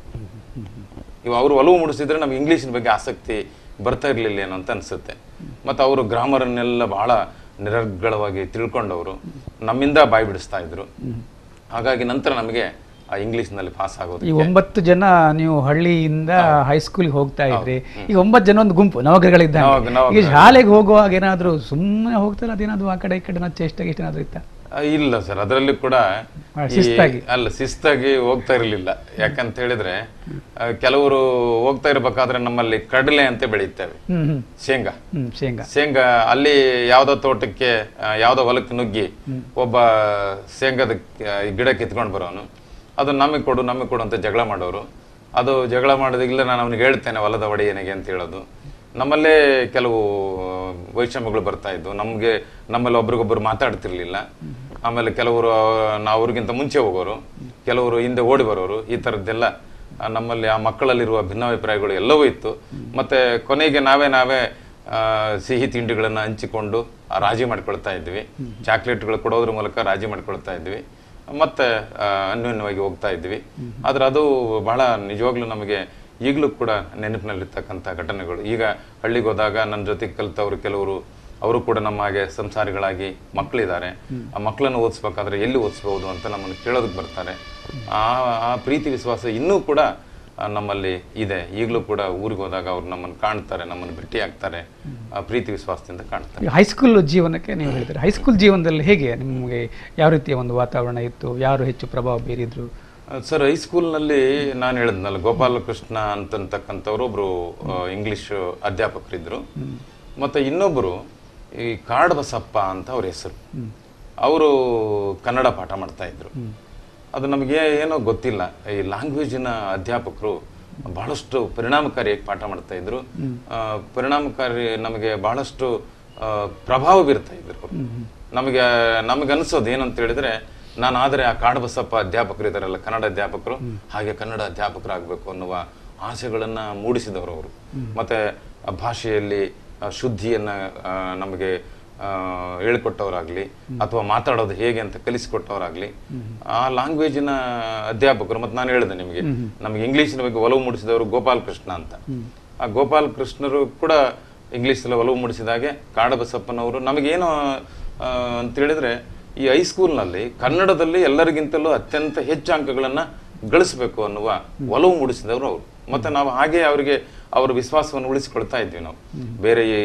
ಇವು ಅವರು ಒಲವು ಮೂಡಿಸಿದ್ರೆ ನಮ್ಗೆ ಇಂಗ್ಲೀಷಿನ ಬಗ್ಗೆ ಆಸಕ್ತಿ ಬರ್ತಾ ಇರಲಿಲ್ಲ ಏನೋ ಅಂತ ಅನ್ಸುತ್ತೆ ಮತ್ತು ಅವರು ಗ್ರಾಮರನ್ನೆಲ್ಲ ಬಹಳ ನಿರರ್ಗಳವಾಗಿ ತಿಳ್ಕೊಂಡವರು ನಮ್ಮಿಂದ ಬಾಯಿ ಬಿಡಿಸ್ತಾ ಇದ್ರು ಹಾಗಾಗಿ ನಂತರ ನಮಗೆ ಆ ಇಂಗ್ಲೀಷ್ನಲ್ಲಿ ಪಾಸ್ ಆಗೋದು ಈ ಒಂಬತ್ತು ಜನ ನೀವು ಹಳ್ಳಿಯಿಂದ ಹೈಸ್ಕೂಲ್ಗೆ ಹೋಗ್ತಾ ಇದ್ರಿ ಈ ಒಂಬತ್ತು ಜನ ಒಂದು ಗುಂಪು ನವಗ್ರಗಳಿದ್ದ ನವಗ್ರ- ನವಗ್ರ. ಈಗ ಶಾಲೆಗೆ ಹೋಗುವಾಗ ಏನಾದ್ರು ಸುಮ್ಮನೆ ಹೋಗ್ತಾರೆ ಅದೇನಾದ್ರು ಆ ಕಡೆ ಈ ಕಡೆ ನಾವು ಚೇಷ್ಟ ಗೀಷ್ಟ ಏನಾದ್ರು ಇತ್ತ ಆ, ಇಲ್ಲ ಸರ್ ಅದರಲ್ಲಿ ಕೂಡ ಆ, ಈ- ಶಿಸ್ತಾಗಿ. ಅಲ್ಲ ಶಿಸ್ತಾಗಿ ಹೋಗ್ತಾ ಇರಲಿಲ್ಲ ಯಾಕಂತ ಹೇಳಿದ್ರೆ ಆ, ಕೆಲವರು ಹೋಗ್ತಾ ಇರ್ಬೇಕಾದ್ರೆ ನಮ್ಮಲ್ಲಿ ಕಡಲೆ ಅಂತ ಬೆಳೀತೇವೆ ಹ್ಮ್ ಹ್ಮ್ ಶೇಂಗಾ ಹ್ಮ್ ಶೇಂಗಾ ಶೇಂಗಾ ಅಲ್ಲಿ ಯಾವ್ದೋ ತೋಟಕ್ಕೆ ಆ, ಯಾವ್ದೋ ಹೊಲಕ್ಕೆ ನುಗ್ಗಿ ಒಬ್ಬ ಶೇಂಗಾದ ಆ, ಈ ಗಿಡ ಕಿತ್ಕೊಂಡು ಬರೋನು ಅದು ನಮಗೆ ಕೊಡು ನಮಗೆ ಕೊಡು ಅಂತ ಜಗಳ ಮಾಡೋರು ಅದು ಜಗಳ ಮಾಡೋದಿಲ್ಲ ನಾನು ಅವನಿಗೆ ಹೇಳ್ತೇನೆ ಹೊಲದ ಒಡೆಯನಿಗೆ ಅಂತ ಹೇಳೋದು ನಮ್ಮಲ್ಲೇ ಕೆಲವು ವೈಷಮ್ಯಗಳು ಬರ್ತಾ ಇದ್ವು ನಮಗೆ ನಮ್ಮಲ್ಲಿ ಒಬ್ರಿಗೊಬ್ರು ಮಾತಾಡ್ತಿರ್ಲಿಲ್ಲ ಆಮೇಲೆ ಕೆಲವರು ನಾವು ಅವ್ರಿಗಿಂತ ಮುಂಚೆ ಹೋಗೋರು ಕೆಲವರು ಹಿಂದೆ ಓಡಿ ಬರೋರು ಈ ಥರದ್ದೆಲ್ಲ ಆ, ನಮ್ಮಲ್ಲಿ ಆ ಮಕ್ಕಳಲ್ಲಿರುವ ಭಿನ್ನಾಭಿಪ್ರಾಯಗಳು ಎಲ್ಲವೂ ಇತ್ತು ಮತ್ತೆ ಕೊನೆಗೆ ನಾವೇ ನಾವೇ ಆ, ಸಿಹಿ ತಿಂಡಿಗಳನ್ನ ಹಂಚಿಕೊಂಡು ಆ, ರಾಜಿ ಮಾಡ್ಕೊಳ್ತಾ ಇದ್ವಿ ಚಾಕ್ಲೇಟ್ಗಳು ಕೊಡೋದ್ರ ಮೂಲಕ ರಾಜಿ ಮಾಡ್ಕೊಳ್ತಾ ಇದ್ವಿ ಮತ್ತೆ ಆ, ಅನ್ಯೋನ್ಯವಾಗಿ ಹೋಗ್ತಾ ಇದ್ವಿ ಆದ್ರೆ ಅದು ಬಹಳ ನಿಜವಾಗ್ಲೂ ನಮಗೆ ಈಗಲೂ ಕೂಡ ನೆನಪಿನಲ್ಲಿರ್ತಕ್ಕಂಥ ಘಟನೆಗಳು ಈಗ ಹಳ್ಳಿಗೆ ಹೋದಾಗ ನನ್ನ ಜೊತೆ ಕಲಿತವರು ಕೆಲವರು ಅವರು ಕೂಡ ನಮ್ಮ ಹಾಗೆ ಸಂಸಾರಿಗಳಾಗಿ ಮಕ್ಕಳಿದ್ದಾರೆ ಆ ಮಕ್ಕಳನ್ನು ಓದಿಸ್ಬೇಕಾದ್ರೆ ಎಲ್ಲಿ ಓದಿಸ್ಬೋದು ಅಂತ ನಮ್ಮನ್ನು ಕೇಳೋದಕ್ಕೆ ಬರ್ತಾರೆ ಆ ಆ ಪ್ರೀತಿ ವಿಶ್ವಾಸ ಇನ್ನೂ ಕೂಡ ಆ, ನಮ್ಮಲ್ಲಿ ಇದೆ ಈಗಲೂ ಕೂಡ ಊರಿಗೆ ಹೋದಾಗ ಅವ್ರು ನಮ್ಮನ್ನು ಕಾಣ್ತಾರೆ ನಮ್ಮನ್ನು ಭೇಟಿ ಆಗ್ತಾರೆ ಆ ಪ್ರೀತಿ ವಿಶ್ವಾಸದಿಂದ ಕಾಣ್ತಾರೆ ಈ ಹೈಸ್ಕೂಲ್ ಜೀವನಕ್ಕೆ ನೀವು ಹೇಳ್ತೀರಿ ಹೈಸ್ಕೂಲ್ ಜೀವನದಲ್ಲಿ ಹೇಗೆ ನಿಮಗೆ ಯಾವ ರೀತಿಯ ಒಂದು ವಾತಾವರಣ ಇತ್ತು ಯಾರು ಹೆಚ್ಚು ಪ್ರಭಾವ ಬೀರಿದ್ರು ಆ, ಸರ್ ಹೈಸ್ಕೂಲ್ನಲ್ಲಿ ನಾನು ಹೇಳಿದ್ನಲ್ಲ ಗೋಪಾಲಕೃಷ್ಣ ಅಂತಕ್ಕಂಥವ್ರು ಒಬ್ರು ಆ, ಇಂಗ್ಲಿಷ್ ಅಧ್ಯಾಪಕರಿದ್ರು ಮತ್ತೆ ಇನ್ನೊಬ್ಬರು ಈ ಕಾಡ್ ಬಸಪ್ಪ ಅಂತ ಅವ್ರ ಹೆಸರು ಅವರು ಕನ್ನಡ ಪಾಠ ಮಾಡ್ತಾ ಇದ್ರು ಅದು ನಮಗೆ ಏನೋ ಗೊತ್ತಿಲ್ಲ ಈ ಲ್ಯಾಂಗ್ವೇಜಿನ ಅಧ್ಯಾಪಕರು ಬಹಳಷ್ಟು ಪರಿಣಾಮಕಾರಿಯಾಗಿ ಪಾಠ ಮಾಡ್ತಾ ಇದ್ರು ಆ, ಪರಿಣಾಮಕಾರಿ ನಮಗೆ ಬಹಳಷ್ಟು ಆ, ಪ್ರಭಾವ ಬೀರ್ತಾ ಇದ್ರು ಅವರು ನಮಗೆ ನಮಗೆ ಅನ್ಸೋದು ಏನಂತ ಹೇಳಿದ್ರೆ ನಾನು ಆದರೆ ಆ ಕಾಡಬಸಪ್ಪ ಅಧ್ಯಾಪಕರು ಇದಾರಲ್ಲ ಕನ್ನಡ ಅಧ್ಯಾಪಕರು ಹಾಗೆ ಕನ್ನಡ ಅಧ್ಯಾಪಕರಾಗಬೇಕು ಅನ್ನುವ ಆಸೆಗಳನ್ನ ಮೂಡಿಸಿದವರು ಅವರು ಮತ್ತೆ ಆ ಭಾಷೆಯಲ್ಲಿ ಆ ಶುದ್ಧಿಯನ್ನ ಆ, ನಮಗೆ ಆ, ಹೇಳ್ಕೊಟ್ಟವರಾಗ್ಲಿ ಅಥವಾ ಮಾತಾಡೋದು ಹೇಗೆ ಅಂತ ಕಲಿಸಿಕೊಟ್ಟವರಾಗ್ಲಿ ಆ ಲ್ಯಾಂಗ್ವೇಜಿನ ಅಧ್ಯಾಪಕರು ಮತ್ತೆ ನಾನು ಹೇಳಿದೆ ನಿಮಗೆ ನಮಗೆ ಇಂಗ್ಲಿಷಿನ ಬಗ್ಗೆ ಒಲವು ಮೂಡಿಸಿದವರು ಗೋಪಾಲ್ ಕೃಷ್ಣ ಅಂತ ಆ ಗೋಪಾಲ್ ಕೃಷ್ಣರು ಕೂಡ ಇಂಗ್ಲಿಷಲ್ಲಿ ಒಲವು ಮೂಡಿಸಿದಾಗೆ ಕಾಡಬಸಪ್ಪನವರು ನಮಗೇನು ಆ, ಅಂತ ಹೇಳಿದ್ರೆ ಈ ಹೈಸ್ಕೂಲ್ನಲ್ಲಿ ಕನ್ನಡದಲ್ಲಿ ಎಲ್ಲರಿಗಿಂತಲೂ ಅತ್ಯಂತ ಹೆಚ್ಚು ಅಂಕಗಳನ್ನ ಗಳಿಸಬೇಕು ಅನ್ನುವ ಒಲವು ಮೂಡಿಸಿದವರು ಅವರು ಮತ್ತೆ ನಾವು ಹಾಗೆ ಅವರಿಗೆ ಅವರ ವಿಶ್ವಾಸವನ್ನು ಉಳಿಸಿಕೊಳ್ತಾ ಇದ್ವಿ ನಾವು ಬೇರೆ ಈ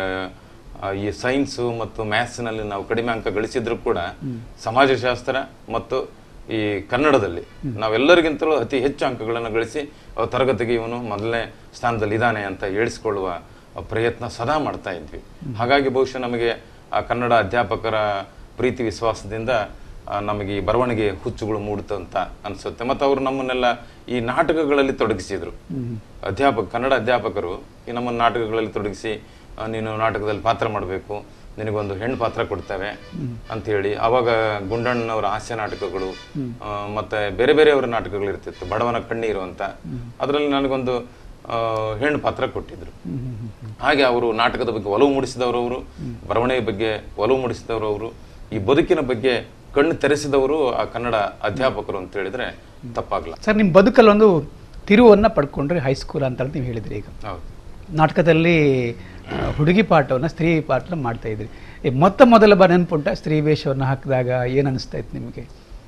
ಆ, ಈ ಸೈನ್ಸು ಮತ್ತು ಮ್ಯಾಥ್ಸ್ನಲ್ಲಿ ನಾವು ಕಡಿಮೆ ಅಂಕ ಗಳಿಸಿದ್ರು ಕೂಡ ಸಮಾಜಶಾಸ್ತ್ರ ಮತ್ತು ಈ ಕನ್ನಡದಲ್ಲಿ ನಾವೆಲ್ಲರಿಗಿಂತಲೂ ಅತಿ ಹೆಚ್ಚು ಅಂಕಗಳನ್ನು ಗಳಿಸಿ ಅವ್ರ ತರಗತಿಗೆ ಇವನು ಮೊದಲನೇ ಸ್ಥಾನದಲ್ಲಿ ಇದ್ದಾನೆ ಅಂತ ಹೇಳಿಸ್ಕೊಳ್ಳುವ ಪ್ರಯತ್ನ ಸದಾ ಮಾಡ್ತಾ ಇದ್ವಿ ಹಾಗಾಗಿ ಬಹುಶಃ ನಮಗೆ ಆ ಕನ್ನಡ ಅಧ್ಯಾಪಕರ ಪ್ರೀತಿ ವಿಶ್ವಾಸದಿಂದ ಆ, ನಮಗೆ ಈ ಬರವಣಿಗೆ ಹುಚ್ಚುಗಳು ಮೂಡ್ತು ಅಂತ ಅನ್ಸುತ್ತೆ ಮತ್ತು ಅವರು ನಮ್ಮನ್ನೆಲ್ಲ ಈ ನಾಟಕಗಳಲ್ಲಿ ತೊಡಗಿಸಿದ್ರು ಅಧ್ಯಾಪಕ ಕನ್ನಡ ಅಧ್ಯಾಪಕರು ಈ ನಮ್ಮ ನಾಟಕಗಳಲ್ಲಿ ತೊಡಗಿಸಿ ಆ, ನೀನು ನಾಟಕದಲ್ಲಿ ಪಾತ್ರ ಮಾಡಬೇಕು ನಿನಗೊಂದು ಹೆಣ್ಣು ಪಾತ್ರ ಕೊಡ್ತೇವೆ ಅಂತ ಹೇಳಿ ಅವಾಗ ಗುಂಡಣ್ಣನವರ ಹಾಸ್ಯ ನಾಟಕಗಳು ಆ, ಮತ್ತೆ ಬೇರೆ ಬೇರೆಯವರ ನಾಟಕಗಳು ಇರ್ತಿತ್ತು ಬಡವನ ಕಣ್ಣೀರು ಅಂತ ಅದರಲ್ಲಿ ನನಗೊಂದು ಆ, ಹೆಣ್ಣು ಪಾತ್ರ ಕೊಟ್ಟಿದ್ರು ಹಾಗೆ ಅವರು ನಾಟಕದ ಬಗ್ಗೆ ಒಲವು ಮೂಡಿಸಿದವರು ಅವರು ಬರವಣಿಗೆ ಬಗ್ಗೆ ಒಲವು ಮೂಡಿಸಿದವರು ಅವರು ಈ ಬದುಕಿನ ಬಗ್ಗೆ ಕಣ್ಣು ತೆರೆಸಿದವರು ಆ ಕನ್ನಡ ಅಧ್ಯಾಪಕರು ಅಂತ ಹೇಳಿದ್ರೆ ತಪ್ಪಾಗ್ಲ ಸರ್ ನಿಮ್ಮ ಬದುಕಲ್ಲಿ ಒಂದು ತಿರುವನ್ನ ಪಡ್ಕೊಂಡ್ರೆ ಹೈಸ್ಕೂಲ್ ಅಂತ ನೀವು ಹೇಳಿದ್ರಿ ಈಗ ಹೌದು ನಾಟಕದಲ್ಲಿ ಆ, ಹುಡುಗಿ ಪಾಠವನ್ನು ಸ್ತ್ರೀ ಪಾಠ ಮಾಡ್ತಾ ಇದ್ರಿ ಈ ಮೊತ್ತ ಮೊದಲ ಬಾರಿ ನೆನ್ಪುಂಟ ಸ್ತ್ರೀ ವೇಷವನ್ನು ಹಾಕಿದಾಗ ಏನು ಅನಿಸ್ತಾ ಇತ್ತು ನಿಮಗೆ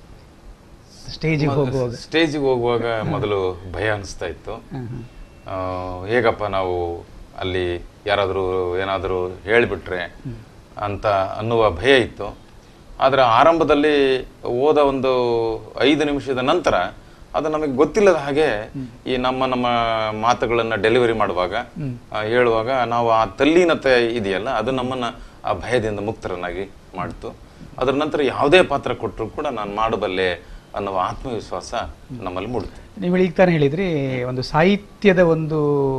ಸ್ಟೇಜಿಗೆ ಹೋಗುವಾಗ ಸ್ಟೇಜಿಗೆ ಹೋಗುವಾಗ ಮೊದಲು ಭಯ ಅನಿಸ್ತಾ ಇತ್ತು ಹ್ಮ್, ಹ್ಮ್. ಆ, ಹೇಗಪ್ಪ ನಾವು ಅಲ್ಲಿ ಯಾರಾದರೂ ಏನಾದರೂ ಹೇಳಿಬಿಟ್ರೆ ಅಂತ ಅನ್ನುವ ಭಯ ಇತ್ತು ಆದರೆ ಆರಂಭದಲ್ಲಿ ಹೋದ ಒಂದು ಐದು ನಿಮಿಷದ ನಂತರ ಅದು ನಮಗೆ ಗೊತ್ತಿಲ್ಲದ ಹಾಗೆ ಈ ನಮ್ಮ ನಮ್ಮ ಮಾತುಗಳನ್ನ ಡೆಲಿವರಿ ಮಾಡುವಾಗ ಆ, ಹೇಳುವಾಗ ನಾವು ಆ ತಲ್ಲೀನತೆ ಇದೆಯಲ್ಲ ಅದು ನಮ್ಮನ್ನ ಆ ಭಯದಿಂದ ಮುಕ್ತರನ್ನಾಗಿ ಮಾಡ್ತು ಅದರ ನಂತರ ಯಾವುದೇ ಪಾತ್ರ ಕೊಟ್ಟರು ಕೂಡ ನಾನು ಮಾಡಬಲ್ಲೆ ಅನ್ನುವ ಆತ್ಮವಿಶ್ವಾಸ ನಮ್ಮಲ್ಲಿ ಮೂಡುತ್ತೆ ನೀವು ಈಗ ತಾನೇ ಹೇಳಿದ್ರಿ ಒಂದು ಸಾಹಿತ್ಯದ ಒಂದು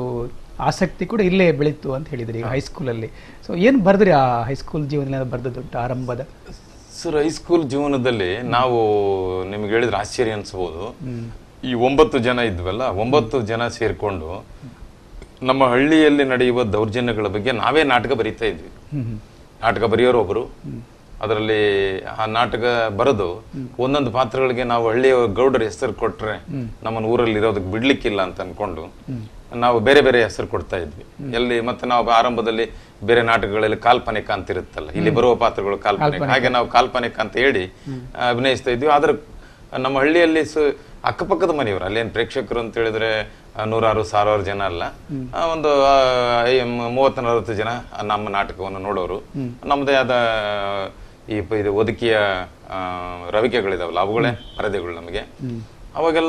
ಆಸಕ್ತಿ ಕೂಡ ಇಲ್ಲೇ ಬೆಳೀತು ಅಂತ ಹೇಳಿದ್ರಿ ಈಗ ಹೈಸ್ಕೂಲಲ್ಲಿ ಸೊ ಏನು ಬರೆದ್ರಿ ಆ ಹೈಸ್ಕೂಲ್ ಜೀವನದಲ್ಲಿ ಬರೆದದ್ದು ಆರಂಭದ ಸರ್ ಹೈಸ್ಕೂಲ್ ಜೀವನದಲ್ಲಿ ನಾವು ನಿಮ್ಗೆ ಹೇಳಿದ್ರೆ ಆಶ್ಚರ್ಯ ಅನ್ಸ್ಬೋದು ಈ ಒಂಬತ್ತು ಜನ ಇದ್ವಲ್ಲ ಒಂಬತ್ತು ಜನ ಸೇರ್ಕೊಂಡು ನಮ್ಮ ಹಳ್ಳಿಯಲ್ಲಿ ನಡೆಯುವ ದೌರ್ಜನ್ಯಗಳ ಬಗ್ಗೆ ನಾವೇ ನಾಟಕ ಬರೀತಾ ಇದ್ವಿ ನಾಟಕ ಬರೆಯೋರು ಒಬ್ಬರು ಅದರಲ್ಲಿ ಆ ನಾಟಕ ಬರೆದು ಒಂದೊಂದು ಪಾತ್ರಗಳಿಗೆ ನಾವು ಹಳ್ಳಿಯ ಗೌಡರ ಹೆಸರು ಕೊಟ್ರೆ ನಮ್ಮನ್ನ ಊರಲ್ಲಿ ಇರೋದಕ್ಕೆ ಬಿಡ್ಲಿಕ್ಕಿಲ್ಲ ಅಂತ ಅನ್ಕೊಂಡು ನಾವು ಬೇರೆ ಬೇರೆ ಹೆಸರು ಕೊಡ್ತಾ ಇದ್ವಿ ಎಲ್ಲಿ ಮತ್ತೆ ನಾವು ಆರಂಭದಲ್ಲಿ ಬೇರೆ ನಾಟಕಗಳಲ್ಲಿ ಕಾಲ್ಪನಿಕ ಅಂತ ಇರುತ್ತಲ್ಲ ಇಲ್ಲಿ ಬರುವ ಪಾತ್ರಗಳು ಕಾಲ್ಪನಿಕ ಹಾಗೆ ನಾವು ಕಾಲ್ಪನಿಕ ಅಂತ ಹೇಳಿ ಆ, ಅಭಿನಯಿಸ್ತಾ ಇದ್ವಿ ಆದ್ರೆ ನಮ್ಮ ಹಳ್ಳಿಯಲ್ಲಿ ಸು ಅಕ್ಕಪಕ್ಕದ ಮನೆಯವರು ಅಲ್ಲೇನು ಪ್ರೇಕ್ಷಕರು ಅಂತ ಹೇಳಿದ್ರೆ ಆ, ನೂರಾರು ಸಾವಿರಾರು ಜನ ಅಲ್ಲ ಆ, ಒಂದು ಆ, ಐ- ಮ- ಮೂವತ್ತು ನಲವತ್ತು ಜನ ನಮ್ಮ ನಾಟಕವನ್ನು ನೋಡೋರು ನಮ್ಮದೇ ಆದ ಈ ಪ- ಇದು ಒದಕಿಯ ಆ, ರವಿಕೆಗಳಿದಾವಲ್ಲ ಅವುಗಳೇ ಪರದೆಗಳು ನಮಗೆ ಅವಾಗೆಲ್ಲ